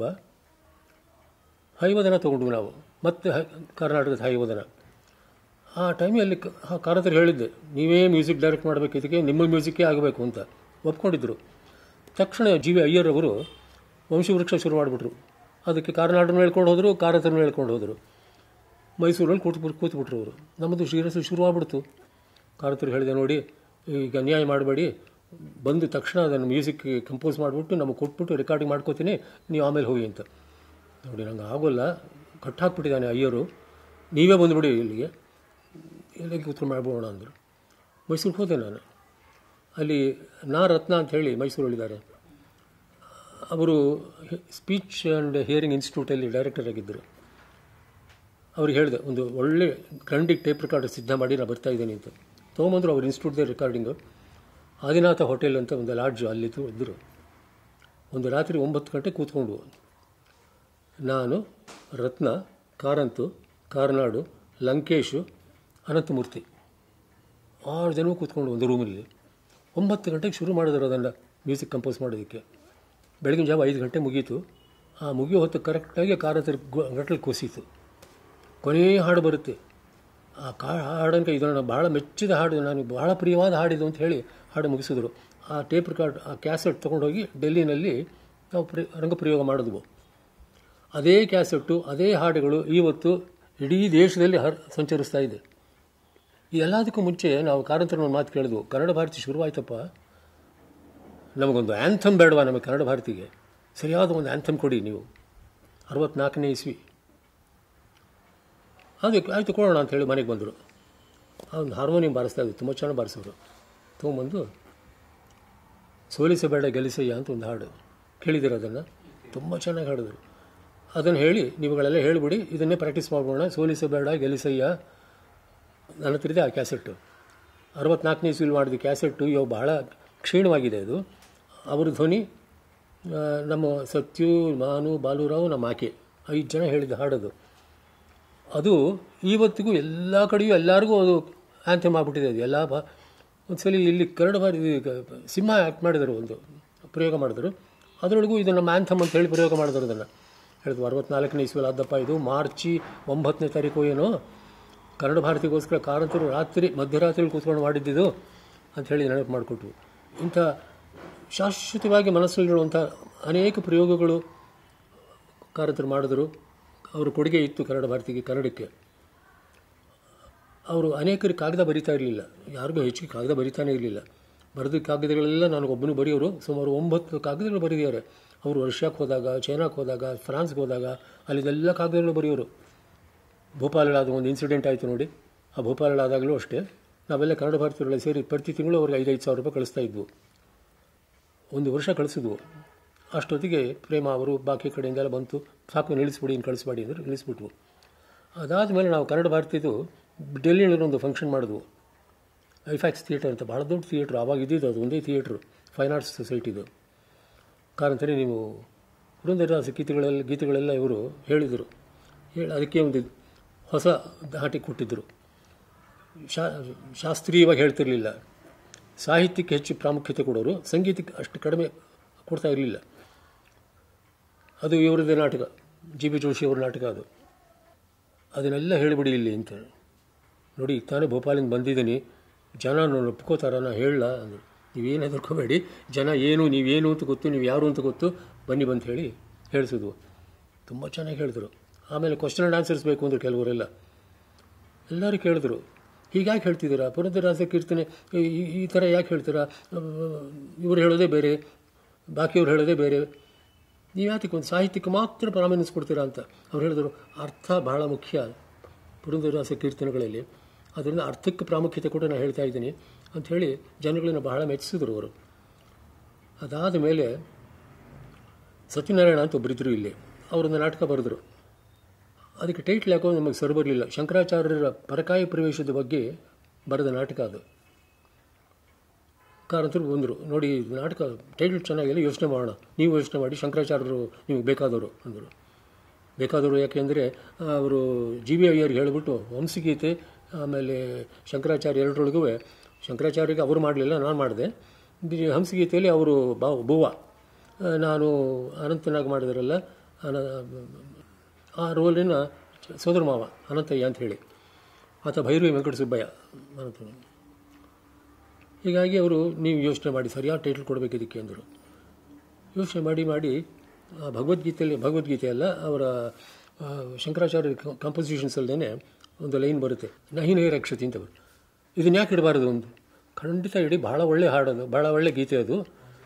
ಹೈವದನ ತೊಗೊಂಡ್ವಿ ನಾವು ಮತ್ತೆ ಹ- ಕರ್ನಾಟಕದ ಹೈವದನ ಆ ಟೈಮಲ್ಲಿ ಕ- ಆ ಕಾರಂತರು ಹೇಳಿದ್ದೆ ನೀವೇ ಮ್ಯೂಸಿಕ್ ಡೈರೆಕ್ಟ್ ಮಾಡಬೇಕು ಇದಕ್ಕೆ ನಿಮ್ಮ ಮ್ಯೂಸಿಕ್ಕೇ ಆಗಬೇಕು ಅಂತ ಒಪ್ಕೊಂಡಿದ್ದರು ತಕ್ಷಣ ಜಿ ವಿ ಅಯ್ಯರ್ ಅವರು ವಂಶವೃಕ್ಷ ಶುರು ಮಾಡಿಬಿಟ್ರು ಅದಕ್ಕೆ ಕಾರ್ನಾಡನ್ನು ಹೇಳ್ಕೊಂಡು ಹೋದರು ಕಾರಂತರನ್ನು ಹೇಳ್ಕೊಂಡು ಹೋದರು ಮೈಸೂರಲ್ಲಿ ಕೂತ್ಬಿಟ್ಟು ಕೂತ್ಬಿಟ್ರು ಅವರು ನಮ್ಮದು ಶ್ರೀರಸ ಶುರು ಆಗ್ಬಿಡ್ತು ಕಾರಂತರು ಹೇಳಿದೆ ನೋಡಿ ಈಗ ಅನ್ಯಾಯ ಮಾಡಬೇಡಿ ಬಂದು ತಕ್ಷಣ ಅದನ್ನು ಮ್ಯೂಸಿಕ್ ಕಂಪೋಸ್ ಮಾಡಿಬಿಟ್ಟು ನಮಗೆ ಕೊಟ್ಬಿಟ್ಟು ರೆಕಾರ್ಡಿಂಗ್ ಮಾಡ್ಕೋತೀನಿ ನೀವು ಆಮೇಲೆ ಹೋಗಿ ಅಂತ ನೋಡಿ ನಂಗೆ ಆಗೋಲ್ಲ ಕಟ್ ಹಾಕ್ಬಿಟ್ಟಿದ್ದಾನೆ ಅಯ್ಯರು ನೀವೇ ಬಂದುಬಿಡಿ ಇಲ್ಲಿಗೆ ಇಲ್ಲಿಗೆ ಕೂತ್ಕೊಂಡು ಮಾಡ್ಬೋಣ ಅಂದರು ಮೈಸೂರಿಗೆ ಹೋದೆ ನಾನು ಅಲ್ಲಿ ನಾ ರತ್ನ ಅಂತ ಹೇಳಿ ಮೈಸೂರಲ್ಲಿದ್ದಾರೆ ಅವರು ಸ್ಪೀಚ್ ಆ್ಯಂಡ್ ಹಿಯರಿಂಗ್ ಇನ್ಸ್ಟಿಟ್ಯೂಟಲ್ಲಿ ಡೈರೆಕ್ಟರ್ ಆಗಿದ್ದರು ಅವ್ರಿಗೆ ಹೇಳಿದೆ ಒಂದು ಒಳ್ಳೆ ಗ್ರಂಡಿಗೆ ಟೇಪ್ ರೆಕಾರ್ಡರ್ ಸಿದ್ಧ ಮಾಡಿ ನಾನು ಬರ್ತಾ ಇದ್ದೀನಿ ಅಂತ ತೊಗೊಂಬಂದರು ಅವ್ರ ಇನ್ಸ್ಟಿಟ್ಯೂಟ್ದೇ ರೆಕಾರ್ಡಿಂಗು ಆದಿನಾಥ ಹೋಟೆಲ್ ಅಂತ ಒಂದು ಲಾಡ್ಜ್ ಅಲ್ಲಿ ಇದ್ದರು ಒಂದು ರಾತ್ರಿ ಒಂಬತ್ತು ಗಂಟೆ ಕೂತ್ಕೊಂಡು ನಾನು ರತ್ನ ಕಾರಂತು ಕಾರ್ನಾಡು ಲಂಕೇಶು ಅನಂತಮೂರ್ತಿ ಆರು ಜನ ಕೂತ್ಕೊಂಡು ಒಂದು ರೂಮಲ್ಲಿ ಒಂಬತ್ತು ಗಂಟೆಗೆ ಶುರು ಮಾಡಿದ್ರು ಅದನ್ನು ಮ್ಯೂಸಿಕ್ ಕಂಪೋಸ್ ಮಾಡೋದಕ್ಕೆ ಬೆಳಗಿನ ಜಾವ ಐದು ಗಂಟೆ ಮುಗೀತು ಆ ಮುಗಿಯೋ ಹೊತ್ತು ಕರೆಕ್ಟಾಗಿ ಕಾರಂತರ ಗಂಟಲು ಕೂಸಿತು ಕೊನೆಯ ಹಾಡು ಬರುತ್ತೆ ಆ ಕಾ ಹಾಡಂಗೆ ಇದು ನಾನು ಭಾಳ ಮೆಚ್ಚಿದ ಹಾಡು ನಾನು ಬಹಳ ಪ್ರಿಯವಾದ ಹಾಡಿದು ಅಂತ ಹೇಳಿ ಹಾಡು ಮುಗಿಸಿದ್ರು ಆ ಟೇಪ್ ರೆಕಾರ್ಡ್ ಆ ಕ್ಯಾಸೆಟ್ ತೊಗೊಂಡೋಗಿ ಡೆಲ್ಲಿನಲ್ಲಿ ನಾವು ಪ್ರ ರಂಗಪ್ರಯೋಗ ಮಾಡಿದ್ವು ಅದೇ ಕ್ಯಾಸೆಟ್ಟು ಅದೇ ಹಾಡುಗಳು ಇವತ್ತು ಇಡೀ ದೇಶದಲ್ಲಿ ಹರ್ ಸಂಚರಿಸ್ತಾ ಇದೆ ಎಲ್ಲದಕ್ಕೂ ಮುಂಚೆ ನಾವು ಕಾರಂತರ ಒಂದು ಮಾತು ಕೇಳಿದ್ವು ಕನ್ನಡ ಭಾರತಿ ಶುರುವಾಯ್ತಪ್ಪ ನಮಗೊಂದು ಆ್ಯಂಥಮ್ ಬೇಡವಾ ನಮಗೆ ಕನ್ನಡ ಭಾರತಿಗೆ ಸರಿಯಾದ ಒಂದು ಆ್ಯಂಥಮ್ ಕೊಡಿ ನೀವು ಅರವತ್ನಾಲ್ಕನೇ ಇಸ್ವಿ ಅದಕ್ಕೆ ಆಯಿತು ಕೊಡೋಣ ಅಂತ ಹೇಳಿ ಮನೆಗೆ ಬಂದರು ಒಂದು ಹಾರ್ಮೋನಿಯಂ ಬಾರಿಸ್ತಾ ಇದ್ದರು ತುಂಬ ಚೆನ್ನಾಗಿ ಬಾರಿಸೋರು ತೊಗೊಂಬಂದು ಸೋಲಿಸಬೇಡ ಗೆಲ್ಲಿಸಯ್ಯ ಅಂತ ಒಂದು ಹಾಡು ಕೇಳಿದ್ದೀರ ಅದನ್ನು ತುಂಬ ಚೆನ್ನಾಗಿ ಹಾಡಿದ್ರು ಅದನ್ನು ಹೇಳಿ ನೀವುಗಳೆಲ್ಲ ಹೇಳಿಬಿಡಿ ಇದನ್ನೇ ಪ್ರಾಕ್ಟೀಸ್ ಮಾಡೋಣ ಸೋಲಿಸಬೇಡ ಗೆಲ್ಲಿಸಯ್ಯ ನನ್ನ ಹತ್ರ ಇದೆ ಆ ಕ್ಯಾಸೆಟ್ಟು ಅರವತ್ನಾಲ್ಕನೇ ಇಸ್ವಿಲ್ ಮಾಡಿದ ಕ್ಯಾಸೆಟ್ಟು ಇವಾಗ ಬಹಳ ಕ್ಷೀಣವಾಗಿದೆ ಅದು ಅವ್ರ ಧ್ವನಿ ಆ, ನಮ್ಮ ಸತ್ಯು ನಾನು ಬಾಲುರಾವ್ ನಮ್ಮ ಆಕೆ ಐದು ಜನ ಹೇಳಿದ ಹಾಡದು ಅದು ಇವತ್ತಿಗೂ ಎಲ್ಲ ಕಡೆಯೂ ಎಲ್ಲರಿಗೂ ಅದು ಆ್ಯಂಥಮ್ ಆಗ್ಬಿಟ್ಟಿದೆ ಅದು ಎಲ್ಲ ಬಾ ಒಂದ್ಸಲಿ ಇಲ್ಲಿ ಕನ್ನಡ ಬಾರಿ ಈಗ ಸಿಂಹ ಆ್ಯಕ್ಟ್ ಮಾಡಿದರು ಒಂದು ಪ್ರಯೋಗ ಮಾಡಿದ್ರು ಅದರೊಳಗೂ ಇದು ನಮ್ಮ ಆ್ಯಂಥಮ್ ಅಂತ ಹೇಳಿ ಪ್ರಯೋಗ ಮಾಡಿದ್ರು ಅದನ್ನು ಹೇಳಿದ್ವು ಅರವತ್ನಾಲ್ಕನೇ ಇಸ್ವಿಲ್ ಆದಪ್ಪ ಇದು ಮಾರ್ಚಿ ಒಂಬತ್ತನೇ ತಾರೀಕು ಏನೋ ಕನ್ನಡ ಭಾರತಿಗೋಸ್ಕರ ಕಾರಂತರು ರಾತ್ರಿ ಮಧ್ಯರಾತ್ರಿ ಕೂತ್ಕೊಂಡು ಮಾಡಿದ್ದಿದ್ದು ಅಂತ ಹೇಳಿ ನೆನಪು ಮಾಡಿಕೊಟ್ವು ಇಂಥ ಶಾಶ್ವತವಾಗಿ ಮನಸ್ಸಲ್ಲಿರುವಂಥ ಅನೇಕ ಪ್ರಯೋಗಗಳು ಕಾರಂತರು ಮಾಡಿದರು ಅವರ ಕೊಡುಗೆ ಇತ್ತು ಕನ್ನಡ ಭಾರತಿಗೆ ಕನ್ನಡಕ್ಕೆ ಅವರು ಅನೇಕರಿಗೆ ಕಾಗದ ಬರಿತಾ ಇರಲಿಲ್ಲ ಯಾರಿಗೂ ಹೆಚ್ಚಿಗೆ ಕಾಗದ ಬರಿತಾನೇ ಇರಲಿಲ್ಲ ಬರೆದ ಕಾಗದಗಳೆಲ್ಲ ನನಗೊಬ್ಬನು ಬರೆಯೋರು ಸುಮಾರು ಒಂಬತ್ತು ಕಾಗದಗಳು ಬರೆದಿದ್ದಾರೆ ಅವರು ರಷ್ಯಾಕ್ಕೆ ಹೋದಾಗ ಚೈನಾಕ್ಕೆ ಹೋದಾಗ ಫ್ರಾನ್ಸ್ಗೆ ಹೋದಾಗ ಅಲ್ಲಿದೆಲ್ಲ ಕಾಗದಗಳು ಬರೆಯೋರು ಭೋಪಾಲಳಾದ ಒಂದು ಇನ್ಸಿಡೆಂಟ್ ಆಯಿತು ನೋಡಿ ಆ ಭೋಪಾಲಳಾದಾಗಲೂ ಅಷ್ಟೇ ನಾವೆಲ್ಲ ಕನ್ನಡ ಭಾರತೀಯರಲ್ಲಿ ಸೇರಿ ಪ್ರತಿ ತಿಂಗಳು ಅವ್ರಿಗೆ ಐದೈದು ಸಾವಿರ ರೂಪಾಯಿ ಕಳಿಸ್ತಾ ಇದ್ವು ಒಂದು ವರ್ಷ ಕಳಿಸಿದ್ವು ಅಷ್ಟೊತ್ತಿಗೆ ಪ್ರೇಮ ಅವರು ಬಾಕಿ ಕಡೆಯಿಂದೆಲ್ಲ ಬಂತು ಸಾಕು ನಿಲ್ಲಿಸ್ಬಿಡಿ ಇನ್ನು ಕಳಿಸ್ಬೇಡಿ ಅಂದರೆ ನಿಲ್ಲಿಸ್ಬಿಟ್ವು ಅದಾದಮೇಲೆ ನಾವು ಕನ್ನಡ ಭಾರತೀಯದು ಡೆಲ್ಲಿಯಲ್ಲಿ ಒಂದು ಫಂಕ್ಷನ್ ಮಾಡಿದ್ವು ಐಫ್ಯಾಕ್ಸ್ ಥಿಯೇಟರ್ ಅಂತ ಭಾಳ ದೊಡ್ಡ ಥಿಯೇಟ್ರ್ ಆವಾಗ ಇದ್ದಿದ್ದು ಅದು ಒಂದೇ ಥಿಯೇಟ್ರು ಫೈನ್ ಆರ್ಟ್ಸ್ ಸೊಸೈಟಿದು ಕಾರಂತನೇ ನೀವು ಪುರಂದರದಾಸ ಗೀತೆಗಳೆಲ್ಲ ಗೀತೆಗಳೆಲ್ಲ ಇವರು ಹೇಳಿದರು ಹೇಳಿ ಅದಕ್ಕೆ ಒಂದು ಹೊಸ ಧಾಟಿ ಕೊಟ್ಟಿದ್ದರು ಶಾ ಶಾಸ್ತ್ರೀಯವಾಗಿ ಹೇಳ್ತಿರಲಿಲ್ಲ ಸಾಹಿತ್ಯಕ್ಕೆ ಹೆಚ್ಚು ಪ್ರಾಮುಖ್ಯತೆ ಕೊಡೋರು ಸಂಗೀತಕ್ಕೆ ಅಷ್ಟು ಕಡಿಮೆ ಕೊಡ್ತಾ ಇರಲಿಲ್ಲ ಅದು ಇವರದ್ದೇ ನಾಟಕ ಜಿ ಬಿ ಜೋಶಿ ಅವರ ನಾಟಕ ಅದು ಅದನ್ನೆಲ್ಲ ಹೇಳಿಬಿಡಿ ಇಲ್ಲಿ ಅಂತ ನೋಡಿ ತಾನೇ ಭೋಪಾಲಿಂದ ಬಂದಿದ್ದೀನಿ ಜನ ನಾನು ಒಪ್ಕೋತಾರ ನಾ ಹೇಳಲ್ಲ ಅಂದರು ನೀವೇನು ಹೆದರ್ಕೋಬೇಡಿ ಜನ ಏನು ನೀವೇನು ಅಂತ ಗೊತ್ತು ನೀವು ಯಾರು ಅಂತ ಗೊತ್ತು ಬನ್ನಿ ಬಂತ ಹೇಳಿ ಹೇಳಿಸಿದ್ವು ತುಂಬ ಚೆನ್ನಾಗಿ ಹೇಳಿದ್ರು ಆಮೇಲೆ ಕ್ವಶನ್ ಆ್ಯಂಡ್ ಆನ್ಸರ್ಸ್ ಬೇಕು ಅಂದರು ಕೆಲವರೆಲ್ಲ ಎಲ್ಲರೂ ಕೇಳಿದ್ರು ಹೀಗ್ಯಾಕೆ ಹೇಳ್ತಿದ್ದೀರಾ ಪುರಂದರದಾಸ ಕೀರ್ತನೆ ಈ- ಈ- ಈ ಥರ ಯಾಕೆ ಹೇಳ್ತೀರಾ ಇವ್ರು ಹೇಳೋದೇ ಬೇರೆ ಬಾಕಿಯವ್ರು ಹೇಳೋದೇ ಬೇರೆ ನೀವು ಯಾತಕ್ಕೆ ಒಂದು ಸಾಹಿತ್ಯಕ್ಕೆ ಮಾತ್ರ ಪ್ರಾಮುಖ್ಯತೆ ಕೊಡ್ತೀರಾ ಅಂತ ಅವ್ರು ಹೇಳಿದ್ರು ಅರ್ಥ ಬಹಳ ಮುಖ್ಯ ಪುರಂದರದಾಸ ಕೀರ್ತನೆಗಳಲ್ಲಿ ಅದರಿಂದ ಅರ್ಥಕ್ಕೆ ಪ್ರಾಮುಖ್ಯತೆ ಕೊಟ್ಟು ನಾನು ಹೇಳ್ತಾ ಇದ್ದೀನಿ ಅಂಥೇಳಿ ಜನಗಳನ್ನ ಬಹಳ ಮೆಚ್ಚಿಸಿದ್ರು ಅವರು ಅದಾದ ಮೇಲೆ ಸತ್ಯನಾರಾಯಣ ಅಂತ ಒಬ್ಬರಿದ್ದರು ಇಲ್ಲಿ ಅವರೊಂದು ನಾಟಕ ಬರೆದರು ಅದಕ್ಕೆ ಟೈಟ್ಲ್ ಯಾಕೋ ನಮಗೆ ಸರಿ ಬರಲಿಲ್ಲ ಶಂಕರಾಚಾರ್ಯರ ಪರಕಾಯ ಪ್ರವೇಶದ ಬಗ್ಗೆ ಬರೆದ ನಾಟಕ ಅದು ಕಾರಂತರು ಬಂದರು ನೋಡಿ ಈ ನಾಟಕ ಟೈಟ್ಲ್ ಚೆನ್ನಾಗಿಲ್ಲ ಯೋಚನೆ ಮಾಡೋಣ ನೀವು ಯೋಚನೆ ಮಾಡಿ ಶಂಕರಾಚಾರ್ಯರು ನಿಮಗೆ ಬೇಕಾದವರು ಅಂದರು ಬೇಕಾದವರು ಯಾಕೆಂದರೆ ಅವರು ಜಿ ಬಿ ಅಯ್ಯರ್ಗೆ ಹೇಳಿಬಿಟ್ಟು ವಂಶಗೀತೆ ಆಮೇಲೆ ಶಂಕರಾಚಾರ್ಯ ಎರಡರೊಳಗೂ ಶಂಕರಾಚಾರ್ಯಗೆ ಅವರು ಮಾಡಲಿಲ್ಲ ನಾನು ಮಾಡಿದೆ ಬಿ- ಹಂಸಗೀತೆಯಲ್ಲಿ ಅವರು ಬಾ ಬುವ್ವ ಆ, ನಾನು ಅನಂತನಾಗಿ ಮಾಡಿದ್ರಲ್ಲ ಅನ ಆ ರೋಲಿನ ಸೋದರ ಮಾವ ಅನಂತಯ್ಯ ಅಂತ ಹೇಳಿ ಆತ ಭೈರವಿ ವೆಂಕಟ ಸುಬ್ಬಯ್ಯ ಅನಂತ ಹೀಗಾಗಿ ಅವರು ನೀವು ಯೋಚನೆ ಮಾಡಿ ಸರಿಯಾದ ಟೈಟ್ಲ್ ಕೊಡಬೇಕು ಇದಕ್ಕೆ ಅಂದರು ಯೋಚನೆ ಮಾಡಿ ಮಾಡಿ ಆ ಭಗವದ್ಗೀತೆಯಲ್ಲಿ ಭಗವದ್ಗೀತೆ ಅಲ್ಲ ಅವರ ಆ, ಶಂಕರಾಚಾರ್ಯ ಕಂಪೋಸಿಷನ್ಸ್ ಅಲ್ಲದೇ ಒಂದು ಲೈನ್ ಬರುತ್ತೆ ನಹಿನೇ ರಕ್ಷತಿ ಅಂತ ಬರುತ್ತೆ ಇದನ್ನ ಯಾಕೆ ಇಡಬಾರದು ಒಂದು ಖಂಡಿತ ಇಡಿ ಬಹಳ ಒಳ್ಳೆ ಹಾಡೋದು ಬಹಳ ಒಳ್ಳೆ ಗೀತೆ ಅದು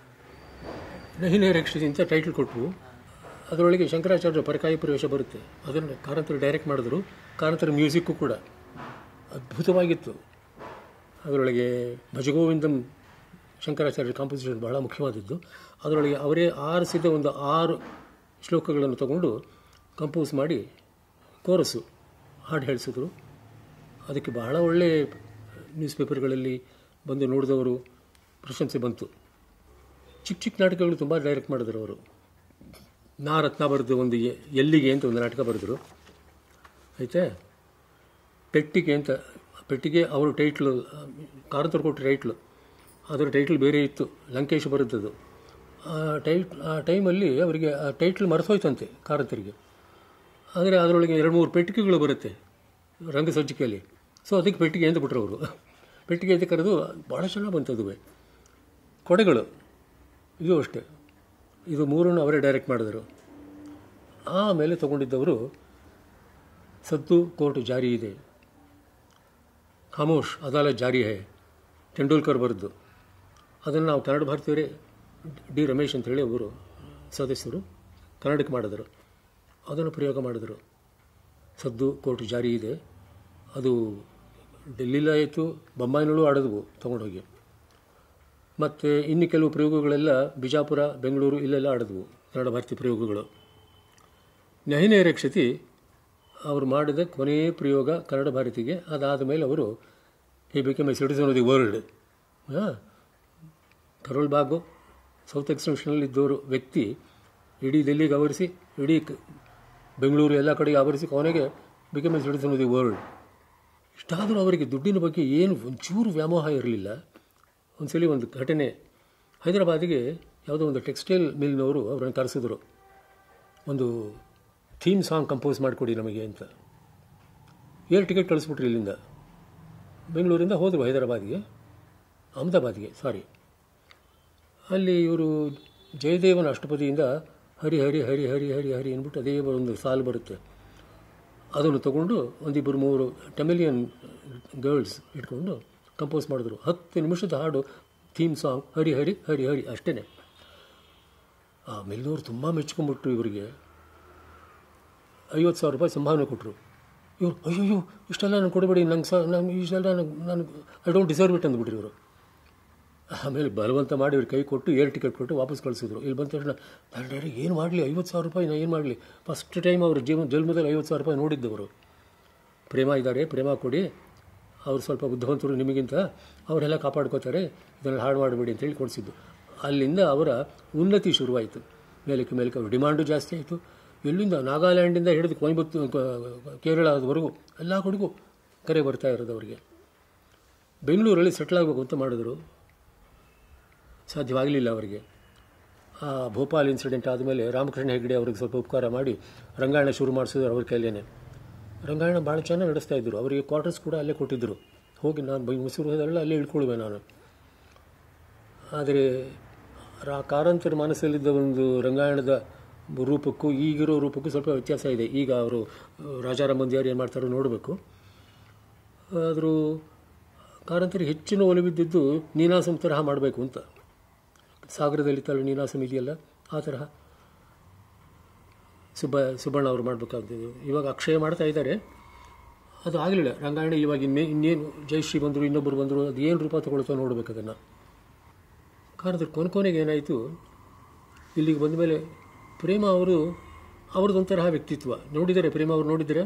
ನಹಿನೇ ರಕ್ಷತಿ ಅಂತ ಟೈಟ್ಲ್ ಕೊಟ್ಟವು ಅದರೊಳಗೆ ಶಂಕರಾಚಾರ್ಯ ಪರಕಾಯಿ ಪ್ರವೇಶ ಬರುತ್ತೆ ಅದನ್ನು ಕಾರಂತರು ಡೈರೆಕ್ಟ್ ಮಾಡಿದ್ರು ಕಾರಂತರ ಮ್ಯೂಸಿಕ್ಕು ಕೂಡ ಅದ್ಭುತವಾಗಿತ್ತು ಅದರೊಳಗೆ ಭಜಗೋವಿಂದಂ ಶಂಕರಾಚಾರ್ಯ ಕಾಂಪೋಸಿಷನ್ ಬಹಳ ಮುಖ್ಯವಾದದ್ದು ಅದರೊಳಗೆ ಅವರೇ ಆರಿಸಿದ ಒಂದು ಆರು ಶ್ಲೋಕಗಳನ್ನು ತಗೊಂಡು ಕಂಪೋಸ್ ಮಾಡಿ ಕೋರಸ್ಸು ಹಾಡು ಹೇಳಿಸಿದ್ರು ಅದಕ್ಕೆ ಬಹಳ ಒಳ್ಳೆ ನ್ಯೂಸ್ ಪೇಪರ್ಗಳಲ್ಲಿ ಬಂದು ನೋಡಿದವರು ಪ್ರಶಂಸೆ ಬಂತು ಚಿಕ್ಕ ಚಿಕ್ಕ ನಾಟಕಗಳು ತುಂಬ ಡೈರೆಕ್ಟ್ ಮಾಡಿದ್ರು ಅವರು ನಾ ರತ್ನ ಬರೆದು ಒಂದು ಎ- ಎಲ್ಲಿಗೆ ಅಂತ ಒಂದು ನಾಟಕ ಬರೆದರು ಆಯ್ತಾ ಪೆಟ್ಟಿಗೆ ಅಂತ ಪೆಟ್ಟಿಗೆ ಅವರು ಟೈಟ್ಲು ಕಾರಂತರು ಕೊಟ್ಟ ಟೈಟ್ಲು ಅದರ ಟೈಟ್ಲ್ ಬೇರೆ ಇತ್ತು ಲಂಕೇಶ್ ಬರೆದದ್ದು ಆ ಟೈಟ್ ಆ ಟೈಮಲ್ಲಿ ಅವರಿಗೆ ಆ ಟೈಟ್ಲ್ ಮರೆಸೋಯ್ತಂತೆ ಕಾರಂತರಿಗೆ ಆದರೆ ಅದರೊಳಗೆ ಎರಡು ಮೂರು ಪೆಟ್ಟಿಗೆಗಳು ಬರುತ್ತೆ ರಂಗಸಜ್ಜಿಕೆಯಲ್ಲಿ ಸೊ ಅದಕ್ಕೆ ಪೆಟ್ಟಿಗೆ ಅಂತ ಬಿಟ್ರು ಅವರು ಪೆಟ್ಟಿಗೆ ಅಂತ ಕರೆದು ಭಾಳ ಚೆನ್ನಾಗಿ ಬಂತು ಅದುವೆ ಕೊಡೆಗಳು ಇದು ಅಷ್ಟೇ ಇದು ಮೂರನ್ನು ಅವರೇ ಡೈರೆಕ್ಟ್ ಮಾಡಿದರು ಆಮೇಲೆ ತಗೊಂಡಿದ್ದವರು ಸದ್ದು ಕೋರ್ಟ್ ಜಾರಿ ಇದೆ ಖಾಮೋಷ್ ಅದಾಲತ್ ಜಾರಿ ಹೇ ತೆಂಡೂಲ್ಕರ್ ಬರೆದು ಅದನ್ನು ನಾವು ಕನ್ನಡ ಭಾರತೀಯರೇ ಡಿ ರಮೇಶ್ ಅಂತ ಹೇಳಿ ಅವರು ಸದಸ್ಯರು ಕನ್ನಡಕ್ಕೆ ಮಾಡಿದರು ಅದನ್ನು ಪ್ರಯೋಗ ಮಾಡಿದರು ಸದ್ದು ಕೋರ್ಟ್ ಜಾರಿ ಇದೆ ಅದು ಡೆಲ್ಲಿಲೂ ಆಯಿತು ಬೊಂಬಾಯಿನಲ್ಲೂ ಆಡಿದ್ವು ತೊಗೊಂಡೋಗಿ ಮತ್ತು ಇನ್ನು ಕೆಲವು ಪ್ರಯೋಗಗಳೆಲ್ಲ ಬಿಜಾಪುರ ಬೆಂಗಳೂರು ಇಲ್ಲೆಲ್ಲ ಆಡಿದ್ವು ಕನ್ನಡ ಭಾರತೀಯ ಪ್ರಯೋಗಗಳು ನಹಿನೇ ರಕ್ಷತಿ ಅವರು ಮಾಡಿದ ಕೊನೆಯ ಪ್ರಯೋಗ ಕನ್ನಡ ಭಾರತಿಗೆ ಅದಾದ ಮೇಲೆ ಅವರು ಈ become a citizen of the world ಹಾಂ ಕರೋಲ್ ಬಾಗು ಸೌತ್ ಎಕ್ಸ್ಟೆನ್ಷನಲ್ಲಿ ಇದ್ದವರು ವ್ಯಕ್ತಿ ಇಡೀ ದಿಲ್ಲಿಗೆ ಆವರಿಸಿ ಇಡೀ ಕ- ಬೆಂಗಳೂರು ಎಲ್ಲ ಕಡೆಗೆ ಆವರಿಸಿ ಕೊನೆಗೆ become a citizen of the world ಇಷ್ಟಾದರೂ ಅವರಿಗೆ ದುಡ್ಡಿನ ಬಗ್ಗೆ ಏನು ಒಂಚೂರು ವ್ಯಾಮೋಹ ಇರಲಿಲ್ಲ ಒಂದ್ಸಲಿ ಒಂದು ಘಟನೆ ಹೈದರಾಬಾದಿಗೆ ಯಾವುದೋ ಒಂದು ಟೆಕ್ಸ್ಟೈಲ್ ಮಿಲ್ನವರು ಅವರನ್ನು ಕರೆಸಿದ್ರು ಒಂದು ಥೀಮ್ ಸಾಂಗ್ ಕಂಪೋಸ್ ಮಾಡಿಕೊಡಿ ನಮಗೆ ಅಂತ ಏರ್ ಟಿಕೆಟ್ ಕಳಿಸ್ಬಿಟ್ರಿ ಇಲ್ಲಿಂದ ಬೆಂಗಳೂರಿಂದ ಹೋದರು ಹೈದರಾಬಾದ್ಗೆ ಅಹಮದಾಬಾದ್ಗೆ ಸಾರಿ ಅಲ್ಲಿ ಇವರು ಜಯದೇವನ ಅಷ್ಟಪದಿಯಿಂದ ಹರಿ ಹರಿ ಹರಿ ಹರಿ ಹರಿ ಹರಿ ಅಂದ್ಬಿಟ್ಟು ಅದೇ ಒಂದು ಸಾಲು ಬರುತ್ತೆ ಅದನ್ನು ತಗೊಂಡು ಒಂದಿಬ್ಬರು ಮೂರು ಟೆಮಿಲಿಯನ್ ಗರ್ಲ್ಸ್ ಇಟ್ಕೊಂಡು ಕಂಪೋಸ್ ಮಾಡಿದ್ರು ಹತ್ತು ನಿಮಿಷದ ಹಾಡು ಥೀಮ್ ಸಾಂಗ್ ಹರಿ ಹರಿ ಹರಿ ಹರಿ ಅಷ್ಟೇ ಆ ಮೆಲ್ಲೂರು ತುಂಬ ಮೆಚ್ಕೊಂಡ್ಬಿಟ್ರು ಇವರಿಗೆ ಐವತ್ತು ಸಾವಿರ ರೂಪಾಯಿ ಸಂಭಾವನೆ ಕೊಟ್ಟರು ಇವರು ಅಯ್ಯೋ ಇಷ್ಟೆಲ್ಲ ನಾನು ಕೊಡಬೇಡಿ ನಂಗೆ ಸ ನಾನು ಇಷ್ಟೆಲ್ಲ ನನಗೆ ನಾನು ಐ ಡೋಂಟ್ ಡಿಸರ್ವ್ ಇಟ್ ಅಂದ್ಬಿಟ್ರು ಇವರು ಆಮೇಲೆ ಬಲವಂತ ಮಾಡಿ ಇವ್ರ ಕೈ ಕೊಟ್ಟು ಏರ್ ಟಿಕೆಟ್ ಕೊಟ್ಟು ವಾಪಸ್ ಕಳಿಸಿದ್ರು ಇಲ್ಲಿ ಬಂದ ತಕ್ಷಣ ನಾನು ಡೈರೆಕ್ಟ್ ಏನು ಮಾಡಲಿ ಐವತ್ತು ಸಾವಿರ ರೂಪಾಯಿ ನಾನು ಏನು ಮಾಡಲಿ ಫಸ್ಟ್ ಟೈಮ್ ಅವರು ಜೀವನ ಜನ್ಮದಲ್ಲಿ ಐವತ್ತು ಸಾವಿರ ರೂಪಾಯಿ ನೋಡಿದ್ದವರು ಪ್ರೇಮ ಇದ್ದಾರೆ ಪ್ರೇಮ ಕೊಡಿ ಅವ್ರು ಸ್ವಲ್ಪ ಬುದ್ಧಿವಂತರು ನಿಮಗಿಂತ ಅವರೆಲ್ಲ ಕಾಪಾಡ್ಕೋತಾರೆ ಇದನ್ನು ಹಾಳು ಮಾಡಬೇಡಿ ಅಂತೇಳಿ ಕೊಡಿಸಿದ್ದು ಅಲ್ಲಿಂದ ಅವರ ಉನ್ನತಿ ಶುರುವಾಯಿತು ಮೇಲಕ್ಕೆ ಮೇಲಕ್ಕೆ ಅವ್ರ ಡಿಮಾಂಡು ಜಾಸ್ತಿ ಆಯಿತು ಎಲ್ಲಿಂದ ನಾಗಾಲ್ಯಾಂಡಿಂದ ಹಿಡಿದು ಕೊಯಂಬತ್ತೂರು ಕೇರಳದವರೆಗೂ ಎಲ್ಲ ಕಡೆಗೂ ಕರೆ ಬರ್ತಾ ಇರೋದು ಅವರಿಗೆ ಬೆಂಗಳೂರಲ್ಲಿ ಸೆಟ್ಲ್ ಆಗಬೇಕು ಅಂತ ಮಾಡಿದ್ರು ಸಾಧ್ಯವಾಗಲಿಲ್ಲ ಅವರಿಗೆ ಆ ಭೋಪಾಲ್ ಇನ್ಸಿಡೆಂಟ್ ಆದಮೇಲೆ ರಾಮಕೃಷ್ಣ ಹೆಗ್ಡೆ ಅವ್ರಿಗೆ ಸ್ವಲ್ಪ ಉಪಕಾರ ಮಾಡಿ ರಂಗಾಯಣ ಶುರು ಮಾಡಿಸಿದ್ರು ಅವ್ರ ಕೈಲೇನೆ ರಂಗಾಯಣ ಭಾಳ ಚೆನ್ನಾಗಿ ನಡೆಸ್ತಾ ಇದ್ದರು ಅವರಿಗೆ ಕ್ವಾರ್ಟರ್ಸ್ ಕೂಡ ಅಲ್ಲೇ ಕೊಟ್ಟಿದ್ದರು ಹೋಗಿ ನಾನು ಬೈ ಮೈಸೂರು ಹೋದಲ್ಲ ಅಲ್ಲೇ ಇಳ್ಕೊಳ್ವೆ ನಾನು ಆದರೆ ರಾ ಕಾರಂತರ ಮನಸ್ಸಲ್ಲಿದ್ದ ಒಂದು ರಂಗಾಯಣದ ರೂಪಕ್ಕೂ ಈಗಿರೋ ರೂಪಕ್ಕೂ ಸ್ವಲ್ಪ ವ್ಯತ್ಯಾಸ ಇದೆ ಈಗ ಅವರು ರಾಜಾರಾಮ್ ಬಂದಿಯಾರು ಏನು ಮಾಡ್ತಾರೋ ನೋಡಬೇಕು ಆದರೂ ಕಾರಂತರಿಗೆ ಹೆಚ್ಚಿನ ಒಲವಿದ್ದಿದ್ದು ನೀನಾಸಂ ತರಹ ಮಾಡಬೇಕು ಅಂತ ಸಾಗರದಲ್ಲಿ ತಲೆ ನೀನಾಸಂ ಇದೆಯಲ್ಲ ಆ ತರಹ ಸುಬ್ಬ ಸುಬ್ಬಣ್ಣ ಅವರು ಮಾಡಬೇಕಾಗ್ತದೆ ಇವಾಗ ಅಕ್ಷಯ ಮಾಡ್ತಾ ಇದ್ದಾರೆ ಅದು ಆಗಲಿಲ್ಲ ರಂಗಾಯಣ ಇವಾಗ ಇನ್ನೇ ಇನ್ನೇನು ಜಯಶ್ರೀ ಬಂದರು ಇನ್ನೊಬ್ಬರು ಬಂದರು ಅದು ಏನು ರೂಪ ತಗೊಳ್ತಾ ನೋಡಬೇಕು ಅದನ್ನು ಕಾರಣದ ಕೊನೆ ಕೊನೆಗೆ ಏನಾಯಿತು ಇಲ್ಲಿಗೆ ಬಂದ ಮೇಲೆ ಪ್ರೇಮ ಅವರು ಅವ್ರದ್ದೊಂಥರ ವ್ಯಕ್ತಿತ್ವ ನೋಡಿದರೆ ಪ್ರೇಮ ಅವರು ನೋಡಿದರೆ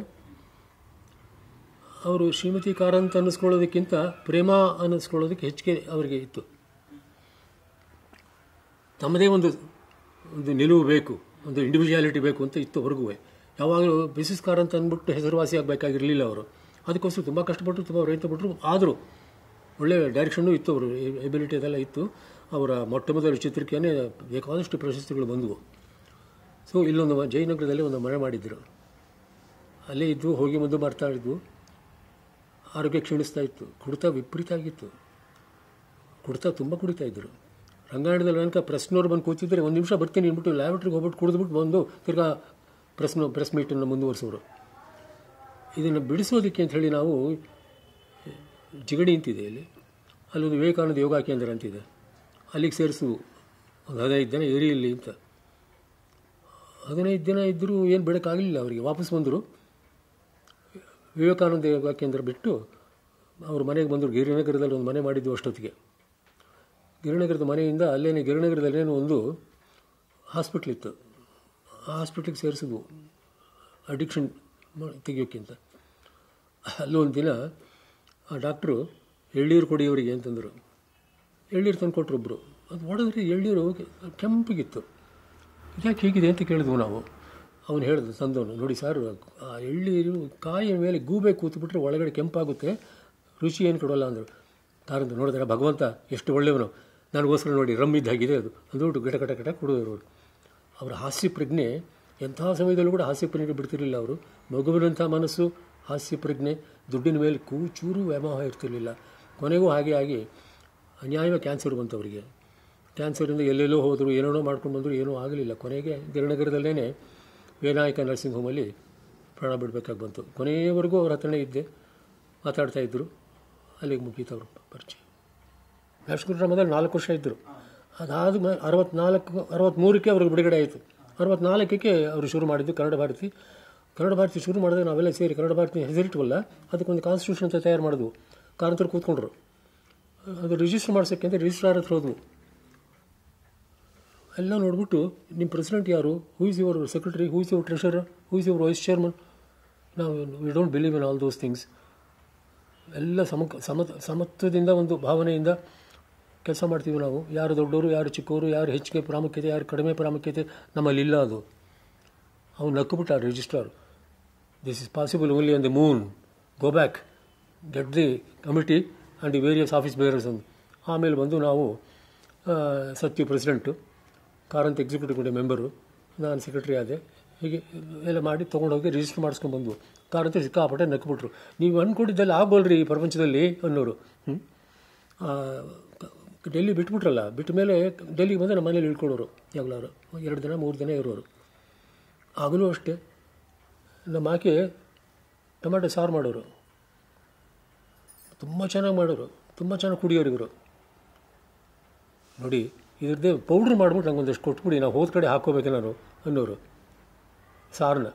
ಅವರು ಶ್ರೀಮತಿ ಕಾರಂತ್ ಅನ್ನಿಸ್ಕೊಳ್ಳೋದಕ್ಕಿಂತ ಪ್ರೇಮ ಅನ್ನಿಸ್ಕೊಳ್ಳೋದಕ್ಕೆ ಹೆಚ್ಚಿಗೆ ಅವರಿಗೆ ಇತ್ತು ತಮ್ಮದೇ ಒಂದು ಒಂದು ನಿಲುವು ಬೇಕು ಒಂದು ಇಂಡಿವಿಜುವಾಲಿಟಿ ಬೇಕು ಅಂತ ಇತ್ತು ಅವ್ರಿಗೂ ಯಾವಾಗಲೂ ಬಿಸಿಸ್ ಕಾರ್ ಅಂತ ಅಂದ್ಬಿಟ್ಟು ಹೆಸರುವಾಸಿ ಆಗಬೇಕಾಗಿರಲಿಲ್ಲ ಅವರು ಅದಕ್ಕೋಸ್ಕರ ತುಂಬ ಕಷ್ಟಪಟ್ಟರು ತುಂಬ ಪ್ರಯತ್ನ ಪಟ್ಟರು ಆದರೂ ಒಳ್ಳೆಯ ಡೈರೆಕ್ಷನ್ನು ಇತ್ತು ಅವರು ಎಬಿಲಿಟಿ ಅದೆಲ್ಲ ಇತ್ತು ಅವರ ಮೊಟ್ಟ ಮೊದಲ ಚಿತ್ರಕ್ಕೆನೇ ಬೇಕಾದಷ್ಟು ಪ್ರಶಸ್ತಿಗಳು ಬಂದವು ಸೊ ಇಲ್ಲೊಂದು ಜಯನಗರದಲ್ಲಿ ಒಂದು ಮನೆ ಮಾಡಿದ್ದರು ಅಲ್ಲೇ ಇದ್ದು ಹೋಗಿ ಮುಂದೆ ಮಾಡ್ತಾ ಇದ್ವು ಆರೋಗ್ಯ ಕ್ಷೀಣಿಸ್ತಾ ಇತ್ತು ಕುಡಿತ ವಿಪರೀತ ಆಗಿತ್ತು ಕುಡಿತ ತುಂಬ ಕುಡಿತಾ ಇದ್ದರು ರಂಗಾಯಣದಲ್ಲಿ ನನಗೆ ಪ್ರೆಸ್ನವ್ರು ಬಂದು ಕೂತಿದ್ರೆ ಒಂದು ನಿಮಿಷ ಬರ್ತೀನಿ ಅಂದ್ಬಿಟ್ಟು ಲ್ಯಾಬ್ರೇಟ್ರಿಗೆ ಹೋಗ್ಬಿಟ್ಟು ಕುಡಿದ್ಬಿಟ್ಟು ಬಂದು ತಿರ್ಗಾ ಪ್ರೆಸ್ನ ಪ್ರೆಸ್ ಮೀಟನ್ನು ಮುಂದುವರಿಸೋರು ಇದನ್ನು ಬಿಡಿಸೋದಕ್ಕೆ ಅಂತ ಹೇಳಿ ನಾವು ಜಿಗಡಿ ಅಂತಿದೆ ಇಲ್ಲಿ ಅಲ್ಲೊಂದು ವಿವೇಕಾನಂದ ಯೋಗ ಕೇಂದ್ರ ಅಂತಿದೆ ಅಲ್ಲಿಗೆ ಸೇರಿಸು ಒಂದು ಹದಿನೈದು ದಿನ ಇರಿ ಇಲ್ಲಿ ಅಂತ ಹದಿನೈದು ದಿನ ಇದ್ದರೂ ಏನು ಬಿಡೋಕ್ಕಾಗಲಿಲ್ಲ ಅವರಿಗೆ ವಾಪಸ್ ಬಂದರು ವಿವೇಕಾನಂದ ಯೋಗ ಕೇಂದ್ರ ಬಿಟ್ಟು ಅವ್ರ ಮನೆಗೆ ಬಂದರು ಗಿರಿನಗರದಲ್ಲಿ ಒಂದು ಮನೆ ಮಾಡಿದ್ದು ಅಷ್ಟೊತ್ತಿಗೆ ಗಿರಿನಗರದ ಮನೆಯಿಂದ ಅಲ್ಲೇನೆ ಗಿರಿನಗರದಲ್ಲೇನೋ ಒಂದು ಹಾಸ್ಪಿಟ್ಲ್ ಇತ್ತು ಆ ಹಾಸ್ಪಿಟ್ಲಿಗೆ ಸೇರಿಸಿದ್ವು ಅಡಿಕ್ಷನ್ ತೆಗಿಯೋಕ್ಕಿಂತ ಅಲ್ಲೊಂದು ದಿನ ಆ ಡಾಕ್ಟ್ರು ಎಳ್ಳೀರು ಕೊಡಿ ಅವರಿಗೆ ಅಂತಂದರು ಎಳ್ಳೀರು ತಂದು ಕೊಟ್ಟರು ಒಬ್ಬರು ಅದು ಹೊಡೆದ್ರೆ ಎಳ್ಳೀರು ಕೆಂಪಿಗಿತ್ತು ಯಾಕೆ ಹೀಗಿದೆ ಅಂತ ಕೇಳಿದ್ವು ನಾವು ಅವನು ಹೇಳಿದ ತಂದವನು ನೋಡಿ ಸರ್ ಆ ಎಳ್ಳೀರು ಕಾಯಿಯ ಮೇಲೆ ಗೂಬೆ ಕೂತ್ಬಿಟ್ರೆ ಒಳಗಡೆ ಕೆಂಪಾಗುತ್ತೆ ರುಚಿ ಏನು ಕೊಡೋಲ್ಲ ಅಂದರು ಕಾರಂತ ನೋಡಿದ್ರೆ ಭಗವಂತ ಎಷ್ಟು ಒಳ್ಳೆಯವನು ನನಗೋಸ್ಕರ ನೋಡಿ ರಮ್ ಇದ್ದಾಗಿದೆ ಅದು ಅಂದ್ಬಿಟ್ಟು ಗಿಟ ಕಟ ಕಟ ಕೊಡೋರು ಅವರ ಹಾಸ್ಯ ಪ್ರಜ್ಞೆ ಎಂಥ ಸಮಯದಲ್ಲೂ ಕೂಡ ಹಾಸ್ಯ ಪ್ರಜ್ಞೆ ಬಿಡ್ತಿರಲಿಲ್ಲ ಅವರು ಮಗುವಿನಂಥ ಮನಸ್ಸು ಹಾಸ್ಯ ಪ್ರಜ್ಞೆ ದುಡ್ಡಿನ ಮೇಲೆ ಕೂ ಚೂರು ವ್ಯಾಮೋಹ ಇರ್ತಿರಲಿಲ್ಲ ಕೊನೆಗೂ ಹಾಗೆ ಆಗಿ ಅನ್ಯಾಯವ ಕ್ಯಾನ್ಸರ್ ಬಂತು ಅವರಿಗೆ ಕ್ಯಾನ್ಸರಿಂದ ಎಲ್ಲೆಲ್ಲೋ ಹೋದರು ಏನೇನೋ ಮಾಡ್ಕೊಂಡು ಬಂದರು ಏನೂ ಆಗಲಿಲ್ಲ ಕೊನೆಗೆ ಗಿರಿನಗರದಲ್ಲೇ ವಿನಾಯಕ ನರ್ಸಿಂಗ್ ಹೋಮಲ್ಲಿ ಪ್ರಾಣ ಬಿಡಬೇಕಾಗಿ ಬಂತು ಕೊನೆಯವರೆಗೂ ಅವ್ರ ಹತ್ರನೇ ಇದ್ದೆ ಮಾತಾಡ್ತಾ ಇದ್ದರು ಅಲ್ಲಿಗೆ ಮುಗೀತು ಅವರು ಪರಿಚಯ ರಾಜ್ಕುಮಾರ್ ಮೊದಲು ನಾಲ್ಕು ವರ್ಷ ಇದ್ದರು ಅದಾದ ಮೇಲೆ ಅರವತ್ನಾಲ್ಕು ಅರವತ್ತ್ಮೂರಕ್ಕೆ ಅವ್ರಿಗೆ ಬಿಡುಗಡೆ ಆಯಿತು ಅರವತ್ನಾಲ್ಕಕ್ಕೆ ಅವರು ಶುರು ಮಾಡಿದ್ದು ಕನ್ನಡ ಭಾರತಿ ಕನ್ನಡ ಭಾರತಿ ಶುರು ಮಾಡಿದ್ರೆ ನಾವೆಲ್ಲ ಸೇರಿ ಕನ್ನಡ ಭಾರತಿ ಹೆಸರಿಟ್ವಲ್ಲ ಅದಕ್ಕೊಂದು ಕಾನ್ಸ್ಟಿಟ್ಯೂಷನ್ ಅಂತ ತಯಾರು ಮಾಡಿದ್ವು ಕಾರಂತರು ಕೂತ್ಕೊಂಡ್ರು ಅದು ರಿಜಿಸ್ಟರ್ ಮಾಡ್ಸೋಕ್ಕೆ ಅಂತ ರಿಜಿಸ್ಟ್ರಾರ್ ಹತ್ರ ಹೋದ್ವು ಎಲ್ಲ ನೋಡ್ಬಿಟ್ಟು ನಿಮ್ಮ ಪ್ರೆಸಿಡೆಂಟ್ ಯಾರು who is your secretary who is your treasurer who is your vice chairman ನಾವು we don't believe in all those things ಎಲ್ಲ ಸಮ ಸಮ ಸಮತ್ವದಿಂದ ಒಂದು ಭಾವನೆಯಿಂದ ಕೆಲಸ ಮಾಡ್ತೀವಿ ನಾವು ಯಾರು ದೊಡ್ಡವರು ಯಾರು ಚಿಕ್ಕವರು ಯಾರು ಹೆಚ್ಚಿಗೆ ಪ್ರಾಮುಖ್ಯತೆ ಯಾರು ಕಡಿಮೆ ಪ್ರಾಮುಖ್ಯತೆ ನಮ್ಮಲ್ಲಿ ಇಲ್ಲ ಅದು ಅವ್ನು ನಕ್ಕುಬಿಟ್ಟ registrar this is possible only on the moon go back get the committee and the various office bearers ಅಂದು ಆಮೇಲೆ ಬಂದು ನಾವು Sathyu president Karanth executive committee member ನಾನು ಸೆಕ್ರೆಟರಿ ಆದೆ ಹೀಗೆ ಎಲ್ಲ ಮಾಡಿ ತೊಗೊಂಡೋಗಿ ರಿಜಿಸ್ಟರ್ ಮಾಡಿಸ್ಕೊಂಡು ಬಂದ್ವು ಕಾರಂತ ಸಿಕ್ಕಾಪಟ್ಟೆ ನಕ್ಬಿಟ್ರು ನೀವು ಅಂದ್ಕೊಂಡಿದ್ದೆಲ್ಲ ಆಗೋಲ್ರಿ ಈ ಪ್ರಪಂಚದಲ್ಲಿ ಅನ್ನೋರು ಡೆಲ್ಲಿ ಬಿಟ್ಬಿಟ್ರಲ್ಲ ಬಿಟ್ಟ ಮೇಲೆ ಡೆಲ್ಲಿಗೆ ಬಂದು ನಮ್ಮ ಮನೇಲಿ ಇಳ್ಕೊಳ್ಳೋರು ಯಾವಾಗಲಾರು ಎರಡು ದಿನ ಮೂರು ದಿನ ಇರೋರು ಆಗಲೂ ಅಷ್ಟೇ ನಮ್ಮ ಆಕೆ ಟೊಮೆಟೊ ಸಾರು ಮಾಡೋರು ತುಂಬ ಚೆನ್ನಾಗಿ ಮಾಡೋರು ತುಂಬ ಚೆನ್ನಾಗಿ ಕುಡಿಯೋರು ಇವರು ನೋಡಿ ಇದ್ರದ್ದೇ ಪೌಡ್ರ್ ಮಾಡ್ಬಿಟ್ಟು ನಂಗೆ ಒಂದಷ್ಟು ಕೊಟ್ಬಿಡಿ ನಾವು ಹೋದ ಕಡೆ ಹಾಕ್ಕೋಬೇಕು ನಾನು ಅನ್ನೋರು ಸಾರನ್ನ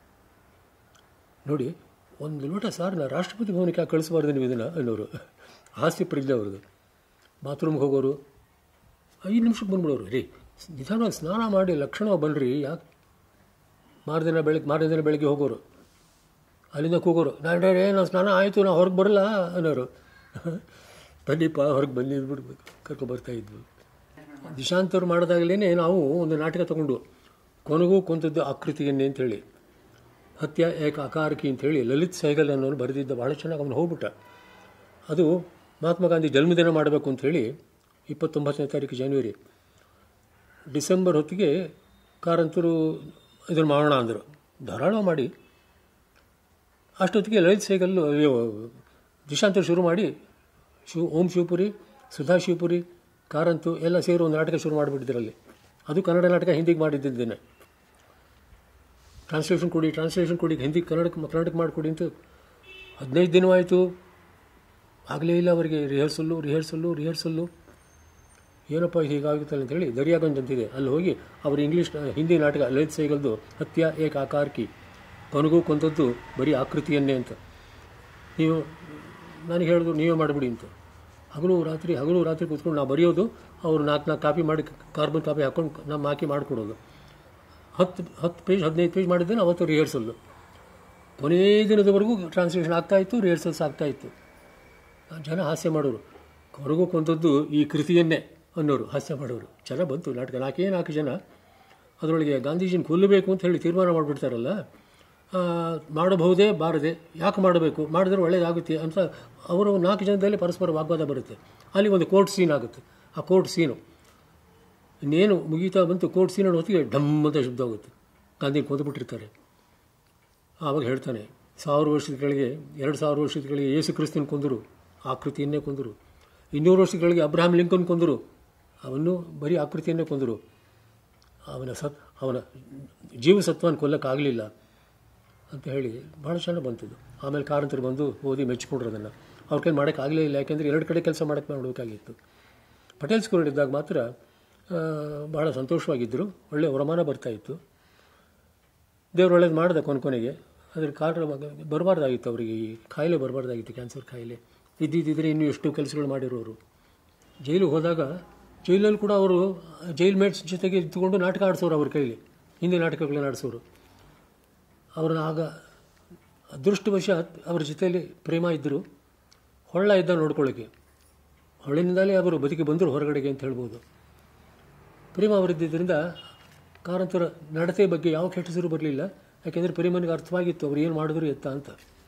ನೋಡಿ ಒಂದು ಲೋಟ ಸಾರನ್ನ ರಾಷ್ಟ್ರಪತಿ ಭವನಕ್ಕೆ ಯಾಕೆ ಕಳಿಸಬಾರ್ದು ನೀವು ಇದನ್ನು ಅನ್ನೋರು ಹಾಸ್ಯ ಪ್ರಜ್ಞೆ ಅವ್ರದ್ದು ಬಾತ್ರೂಮ್ಗೆ ಹೋಗೋರು ಐದು ನಿಮಿಷಕ್ಕೆ ಬಂದ್ಬಿಡೋರು ರೀ ನಿಧಾನವಾಗಿ ಸ್ನಾನ ಮಾಡಿ ಲಕ್ಷಣ ಬನ್ನಿರಿ ಯಾಕೆ ಮಾರದಿನ ಬೆಳಗ್ಗೆ ಮಾರನೇ ದಿನ ಬೆಳಗ್ಗೆ ಹೋಗೋರು ಅಲ್ಲಿಂದ ಕೂಗೋರು ನಾನು ರೇ ನಾನು ಸ್ನಾನ ಆಯಿತು ನಾವು ಹೊರಗೆ ಬರಲ್ಲ ಅನ್ನೋರು ಬನ್ನಿಪ್ಪ ಹೊರಗೆ ಬನ್ನಿ ಅಂದ್ಬಿಡ್ಬೇಕು ಕರ್ಕೊಬರ್ತಾ ಇದ್ವು ದಿಶಾಂತರು ಮಾಡಿದಾಗಲೇ ನಾವು ಒಂದು ನಾಟಕ ತಗೊಂಡು ಕೊನೆಗೂ ಕೊಂತದ್ದು ಆಕೃತಿಯನ್ನೇ ಅಂತೇಳಿ ಹತ್ಯ ಏಕ ಅಕಾರಕಿ ಅಂತೇಳಿ ಲಲಿತ್ ಸೈಗಲ್ ಅನ್ನೋನು ಬರೆದಿದ್ದ ಭಾಳ ಚೆನ್ನಾಗಿ ಅವನು ಹೋಗ್ಬಿಟ್ಟ ಅದು ಮಹಾತ್ಮ ಗಾಂಧಿ ಜನ್ಮದಿನ ಮಾಡಬೇಕು ಅಂಥೇಳಿ ಇಪ್ಪತ್ತೊಂಬತ್ತನೇ ತಾರೀಕು ಜನವರಿ ಡಿಸೆಂಬರ್ ಹೊತ್ತಿಗೆ ಕಾರಂತರು ಇದನ್ನು ಮಾಡೋಣ ಅಂದರು ಧಾರಾಳ ಮಾಡಿ ಅಷ್ಟೊತ್ತಿಗೆ ಲಲಿತ್ ಸೈಗಲ್ಲು ಅಯ್ಯೋ ದಿಶಾಂತರ ಶುರು ಮಾಡಿ ಶಿವ ಓಂ ಶಿವಪುರಿ ಸುಧಾ ಶಿವಪುರಿ ಕಾರಂತು ಎಲ್ಲ ಸೇರಿ ಒಂದು ನಾಟಕ ಶುರು ಮಾಡಿಬಿಟ್ಟಿದ್ರಲ್ಲಿ ಅದು ಕನ್ನಡ ನಾಟಕ ಹಿಂದಿಗೆ ಮಾಡಿದ್ದಿದ್ದೇನೆ ಟ್ರಾನ್ಸ್ಲೇಷನ್ ಕೊಡಿ ಟ್ರಾನ್ಸ್ಲೇಷನ್ ಕೊಡಿ ಹಿಂದಿ ಕನ್ನಡಕ್ಕೆ ಕನ್ನಡಕ್ಕೆ ಮಾಡಿಕೊಡಿ ಅಂತ ಹದಿನೈದು ದಿನವಾಯಿತು ಆಗಲೇ ಇಲ್ಲ ಅವರಿಗೆ ರಿಹರ್ಸಲ್ಲು ರಿಹರ್ಸಲ್ಲು ರಿಹರ್ಸಲ್ಲು ಏನಪ್ಪ ಹೀಗಾಗುತ್ತಲ್ಲ ಅಂತೇಳಿ ದರಿಯಾಗಂಜ್ ಅಂತಿದೆ ಅಲ್ಲಿ ಹೋಗಿ ಅವರು ಇಂಗ್ಲೀಷ್ ಹಿಂದಿ ನಾಟಕ ಲಲಿತ್ ಸೈಗಲ್ದು ಹತ್ಯ ಏಕ ಆಕಾರ್ಕಿ ಕೊನೆಗೂ ಕೊಂದದ್ದು ಬರೀ ಆಕೃತಿಯನ್ನೇ ಅಂತ ನೀವು ನನಗೆ ಹೇಳಿದ್ರು ನೀವೇ ಮಾಡಿಬಿಡಿ ಅಂತ ಹಗಲು ರಾತ್ರಿ ಹಗಲು ರಾತ್ರಿ ಕೂತ್ಕೊಂಡು ನಾವು ಬರೆಯೋದು ಅವರು ನಾಲ್ಕು ನಾಲ್ಕು ಕಾಪಿ ಮಾಡಿ ಕಾರ್ಬನ್ ಕಾಪಿ ಹಾಕ್ಕೊಂಡು ನಮ್ಮ ಹಾಕಿ ಮಾಡಿಕೊಡೋದು ಹತ್ತು ಹತ್ತು ಪೇಜ್ ಹದಿನೈದು ಪೇಜ್ ಮಾಡಿದ್ದೇನೆ ಅವತ್ತು ರಿಹರ್ಸಲ್ಲು ಕೊನೇ ದಿನದವರೆಗೂ ಟ್ರಾನ್ಸ್ಲೇಷನ್ ಆಗ್ತಾಯಿತ್ತು ರಿಹರ್ಸಲ್ಸ್ ಆಗ್ತಾಯಿತ್ತು ಜನ ಹಾಸ್ಯ ಮಾಡೋರು ಹೊರಗೂ ಕೊಂದದ್ದು ಈ ಕೃತಿಯನ್ನೇ ಅನ್ನೋರು ಹಾಸ್ಯ ಮಾಡೋರು ಚೆನ್ನಾಗಿ ಬಂತು ನಾಟಕ ನಾಲ್ಕೇ ನಾಲ್ಕು ಜನ ಅದರೊಳಗೆ ಗಾಂಧೀಜಿನ ಕೊಲ್ಲಬೇಕು ಅಂತ ಹೇಳಿ ತೀರ್ಮಾನ ಮಾಡಿಬಿಡ್ತಾರಲ್ಲ ಮಾಡಬಹುದೇ ಬಾರದೆ ಯಾಕೆ ಮಾಡಬೇಕು ಮಾಡಿದ್ರೆ ಒಳ್ಳೇದಾಗುತ್ತೆ ಅಂತ ಅವರು ನಾಲ್ಕು ಜನದಲ್ಲಿ ಪರಸ್ಪರ ವಾಗ್ವಾದ ಬರುತ್ತೆ ಅಲ್ಲಿ ಒಂದು ಕೋರ್ಟ್ ಸೀನ್ ಆಗುತ್ತೆ ಆ ಕೋರ್ಟ್ ಸೀನು ಇನ್ನೇನು ಮುಗೀತಾ ಬಂತು ಕೋರ್ಟ್ ಸೀನ್ ಹೊತ್ತಿಗೆ ಢಮ್ ಅಂತ ಶಬ್ದ ಆಗುತ್ತೆ ಗಾಂಧಿ ಕೊಂದುಬಿಟ್ಟಿರ್ತಾರೆ ಆವಾಗ ಹೇಳ್ತಾನೆ ಸಾವಿರ ವರ್ಷದ ಕೆಳಗೆ ಎರಡು ಸಾವಿರ ವರ್ಷದ ಕೆಳಗೆ ಯೇಸು ಕ್ರಿಸ್ತನ ಕೊಂದರು ಆಕೃತಿಯನ್ನೇ ಕೊಂದರು ಇನ್ನೂರು ವರ್ಷಗಳಿಗೆ ಅಬ್ರಹಾಂ ಲಿಂಕನ್ ಕೊಂದರು ಅವನು ಬರೀ ಆಕೃತಿಯನ್ನೇ ಕೊಂದರು ಅವನ ಸತ್ ಅವನ ಜೀವಸತ್ವನ ಕೊಲ್ಲಕ್ಕಾಗಲಿಲ್ಲ ಅಂತ ಹೇಳಿ ಭಾಳ ಚೆನ್ನಾಗಿ ಬಂತದ್ದು ಆಮೇಲೆ ಕಾರಂತರು ಬಂದು ಓದಿ ಮೆಚ್ಚಿಕೊಂಡ್ರು ಅದನ್ನು ಅವ್ರ ಕೈ ಮಾಡೋಕ್ಕಾಗಲೇ ಇಲ್ಲ ಯಾಕೆಂದರೆ ಎರಡು ಕಡೆ ಕೆಲಸ ಮಾಡೋಕ್ಕೆ ಮಾಡಬೇಕಾಗಿತ್ತು ಪಟೇಲ್ ಸ್ಕೂಲ್ ಇದ್ದಾಗ ಮಾತ್ರ ಭಾಳ ಸಂತೋಷವಾಗಿದ್ದರು ಒಳ್ಳೆಯ ವರಮಾನ ಬರ್ತಾಯಿತ್ತು ದೇವ್ರು ಒಳ್ಳೇದು ಮಾಡಿದೆ ಕೊನೆ ಕೊನೆಗೆ ಅದ್ರ ಕಾರಣ ಬರಬಾರ್ದಾಗಿತ್ತು ಅವರಿಗೆ ಈ ಕಾಯಿಲೆ ಬರಬಾರ್ದಾಗಿತ್ತು ಕ್ಯಾನ್ಸರ್ ಕಾಯಿಲೆ ಇದ್ದಿದ್ದಿದ್ರೆ ಇನ್ನೂ ಎಷ್ಟು ಕೆಲಸಗಳು ಮಾಡಿರೋರು ಜೈಲಿಗೆ ಹೋದಾಗ ಜೈಲಲ್ಲಿ ಕೂಡ ಅವರು ಜೈಲ್ ಮೇಟ್ಸ್ ಜೊತೆಗೆ ಇದ್ದುಕೊಂಡು ನಾಟಕ ಆಡಿಸೋರು ಅವ್ರ ಕೈಲಿ ಹಿಂದಿ ನಾಟಕಗಳನ್ನ ಆಡಿಸೋರು ಅವ್ರನ್ನ ಆಗ ಅದೃಷ್ಟವಶಾತ್ ಅವ್ರ ಜೊತೆಯಲ್ಲಿ ಪ್ರೇಮ ಇದ್ದರು ಹೊಳ್ಳ ಇದ್ದ ನೋಡ್ಕೊಳ್ಳೋಕ್ಕೆ ಹೊಳ್ಳಿನಿಂದಲೇ ಅವರು ಬದುಕಿ ಬಂದರು ಹೊರಗಡೆಗೆ ಅಂತ ಹೇಳ್ಬೋದು ಪ್ರೇಮ ಅವರಿದ್ದರಿಂದ ಕಾರಂತರ ನಡತೆ ಬಗ್ಗೆ ಯಾವ ಕೆಟ್ಟ ಹೆಸರು ಬರಲಿಲ್ಲ ಯಾಕೆಂದರೆ ಪ್ರೇಮನಿಗೆ ಅರ್ಥವಾಗಿತ್ತು ಅವ್ರು ಏನು ಮಾಡಿದ್ರು ಎತ್ತ ಅಂತ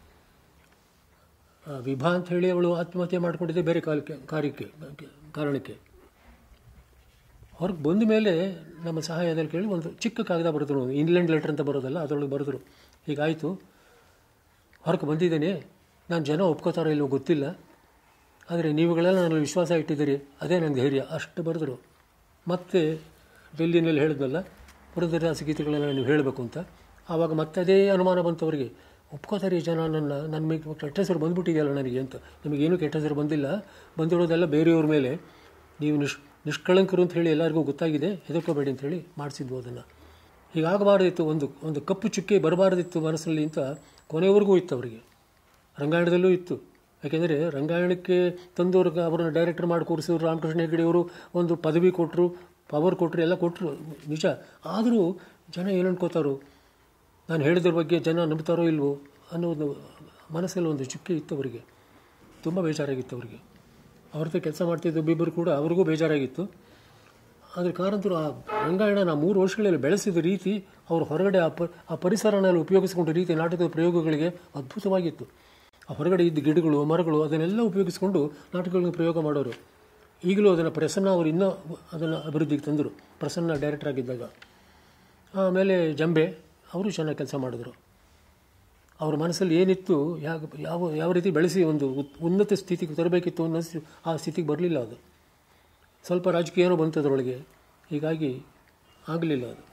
ವಿಭಾ ಅಂತ ಹೇಳಿ ಅವಳು ಆತ್ಮಹತ್ಯೆ ಮಾಡ್ಕೊಂಡಿದ್ದೆ ಬೇರೆ ಕಾಲಕ್ಕೆ ಕಾರ್ಯಕ್ಕೆ ಕಾರಣಕ್ಕೆ ಹೊರಗೆ ಬಂದ ಮೇಲೆ ನಮ್ಮ ಸಹಾಯದಲ್ಲಿ ಕೇಳಿ ಒಂದು ಚಿಕ್ಕ ಕಾಗದ ಬರೆದ್ರು ಇಂಗ್ಲೆಂಡ್ ಲೆಟರ್ ಅಂತ ಬರೋದಲ್ಲ ಅದರೊಳಗೆ ಬರೆದ್ರು ಹೀಗಾಯಿತು ಹೊರಗೆ ಬಂದಿದ್ದೇನೆ ನಾನು ಜನ ಒಪ್ಕೋತಾರೋ ಇಲ್ಲವೋ ಗೊತ್ತಿಲ್ಲ ಆದರೆ ನೀವುಗಳೆಲ್ಲ ನನ್ನ ವಿಶ್ವಾಸ ಇಟ್ಟಿದ್ದೀರಿ ಅದೇ ನನ್ನ ಧೈರ್ಯ ಅಷ್ಟು ಬರೆದ್ರು ಮತ್ತೆ ಡೆಲ್ಲಿನಲ್ಲಿ ಹೇಳಿದ್ನಲ್ಲ ಪುರಂದರದಾಸ ಗೀತೆಗಳೆಲ್ಲ ನೀವು ಹೇಳಬೇಕು ಅಂತ ಆವಾಗ ಮತ್ತೆ ಅದೇ ಅನುಮಾನ ಬಂತು ಅವರಿಗೆ ಒಪ್ಕೋತಾರೆ ಜನ ನನ್ನ ನನ್ನ ಮೇಲೆ ಕೆಟ್ಟ ಹೆಸರು ಬಂದ್ಬಿಟ್ಟಿದೆಯಲ್ಲ ನನಗೆ ಅಂತ ನಿಮಗೇನು ಕೆಟ್ಟ ಹೆಸರು ಬಂದಿಲ್ಲ ಬಂದಿರೋದೆಲ್ಲ ಬೇರೆಯವ್ರ ಮೇಲೆ ನೀವು ನಿಷ್ ನಿಷ್ಕಳಂಕರು ಅಂತ ಹೇಳಿ ಎಲ್ಲರಿಗೂ ಗೊತ್ತಾಗಿದೆ ಹೆದರ್ಕೋಬೇಡಿ ಅಂತ ಹೇಳಿ ಮಾಡಿಸಿದ್ವು ಅದನ್ನು ಹೀಗಾಗಬಾರ್ದಿತ್ತು ಒಂದು ಒಂದು ಕಪ್ಪು ಚುಕ್ಕೆ ಬರಬಾರ್ದಿತ್ತು ಮನಸ್ಸಲ್ಲಿ ಅಂತ ಕೊನೆಯವರೆಗೂ ಇತ್ತು ಅವರಿಗೆ ರಂಗಾಯಣದಲ್ಲೂ ಇತ್ತು ಯಾಕೆಂದರೆ ರಂಗಾಯಣಕ್ಕೆ ತಂದವ್ರಿಗೆ ಅವರನ್ನು ಡೈರೆಕ್ಟರ್ ಮಾಡಿ ಕೂರಿಸಿದ್ರು ರಾಮಕೃಷ್ಣ ಹೆಗಡೆಯವರು ಒಂದು ಪದವಿ ಕೊಟ್ಟರು ಪವರ್ ಕೊಟ್ಟರು ಎಲ್ಲ ಕೊಟ್ಟರು ನಿಜ ಆದರೂ ಜನ ಏನು ಅನ್ಕೋತಾರೋ ನಾನು ಹೇಳಿದ್ರ ಬಗ್ಗೆ ಜನ ನಂಬ್ತಾರೋ ಇಲ್ವೋ ಅನ್ನೋ ಒಂದು ಮನಸ್ಸಲ್ಲಿ ಒಂದು ಚುಕ್ಕೆ ಇತ್ತು ಅವರಿಗೆ ತುಂಬ ಬೇಜಾರಾಗಿತ್ತು ಅವರಿಗೆ ಅವ್ರ ಜೊತೆ ಕೆಲಸ ಮಾಡ್ತಿದ್ದ ಒಬ್ಬಿಬ್ಬರು ಕೂಡ ಅವ್ರಿಗೂ ಬೇಜಾರಾಗಿತ್ತು ಆದರೆ ಕಾರಂತರು ಆ ರಂಗಾಯಣನ ಮೂರು ವರ್ಷಗಳಲ್ಲಿ ಬೆಳೆಸಿದ ರೀತಿ ಅವರು ಹೊರಗಡೆ ಆ ಪ ಆ ಪರಿಸರನಲ್ಲಿ ಉಪಯೋಗಿಸಿಕೊಂಡ ರೀತಿ ನಾಟಕದ ಪ್ರಯೋಗಗಳಿಗೆ ಅದ್ಭುತವಾಗಿತ್ತು ಆ ಹೊರಗಡೆ ಇದ್ದ ಗಿಡಗಳು ಮರಗಳು ಅದನ್ನೆಲ್ಲ ಉಪಯೋಗಿಸಿಕೊಂಡು ನಾಟಕಗಳಿಗೆ ಪ್ರಯೋಗ ಮಾಡೋರು ಈಗಲೂ ಅದನ್ನು ಪ್ರಸನ್ನ ಅವರು ಇನ್ನೂ ಅದನ್ನು ಅಭಿವೃದ್ಧಿಗೆ ತಂದರು ಪ್ರಸನ್ನ ಡೈರೆಕ್ಟರ್ ಆಗಿದ್ದಾಗ ಆಮೇಲೆ ಜಂಬೆ ಅವರು ಚೆನ್ನಾಗಿ ಕೆಲಸ ಮಾಡಿದ್ರು ಅವ್ರ ಮನಸ್ಸಲ್ಲಿ ಏನಿತ್ತು ಯಾವ ಯಾವ ಯಾವ ರೀತಿ ಬೆಳೆಸಿ ಒಂದು ಉನ್ನತ ಸ್ಥಿತಿಗೆ ತರಬೇಕಿತ್ತು ಅನ್ನೋ ಆ ಸ್ಥಿತಿಗೆ ಬರಲಿಲ್ಲ ಅದು ಸ್ವಲ್ಪ ರಾಜಕೀಯನೂ ಬಂತು ಅದರೊಳಗೆ ಹೀಗಾಗಿ ಆಗಲಿಲ್ಲ ಅದು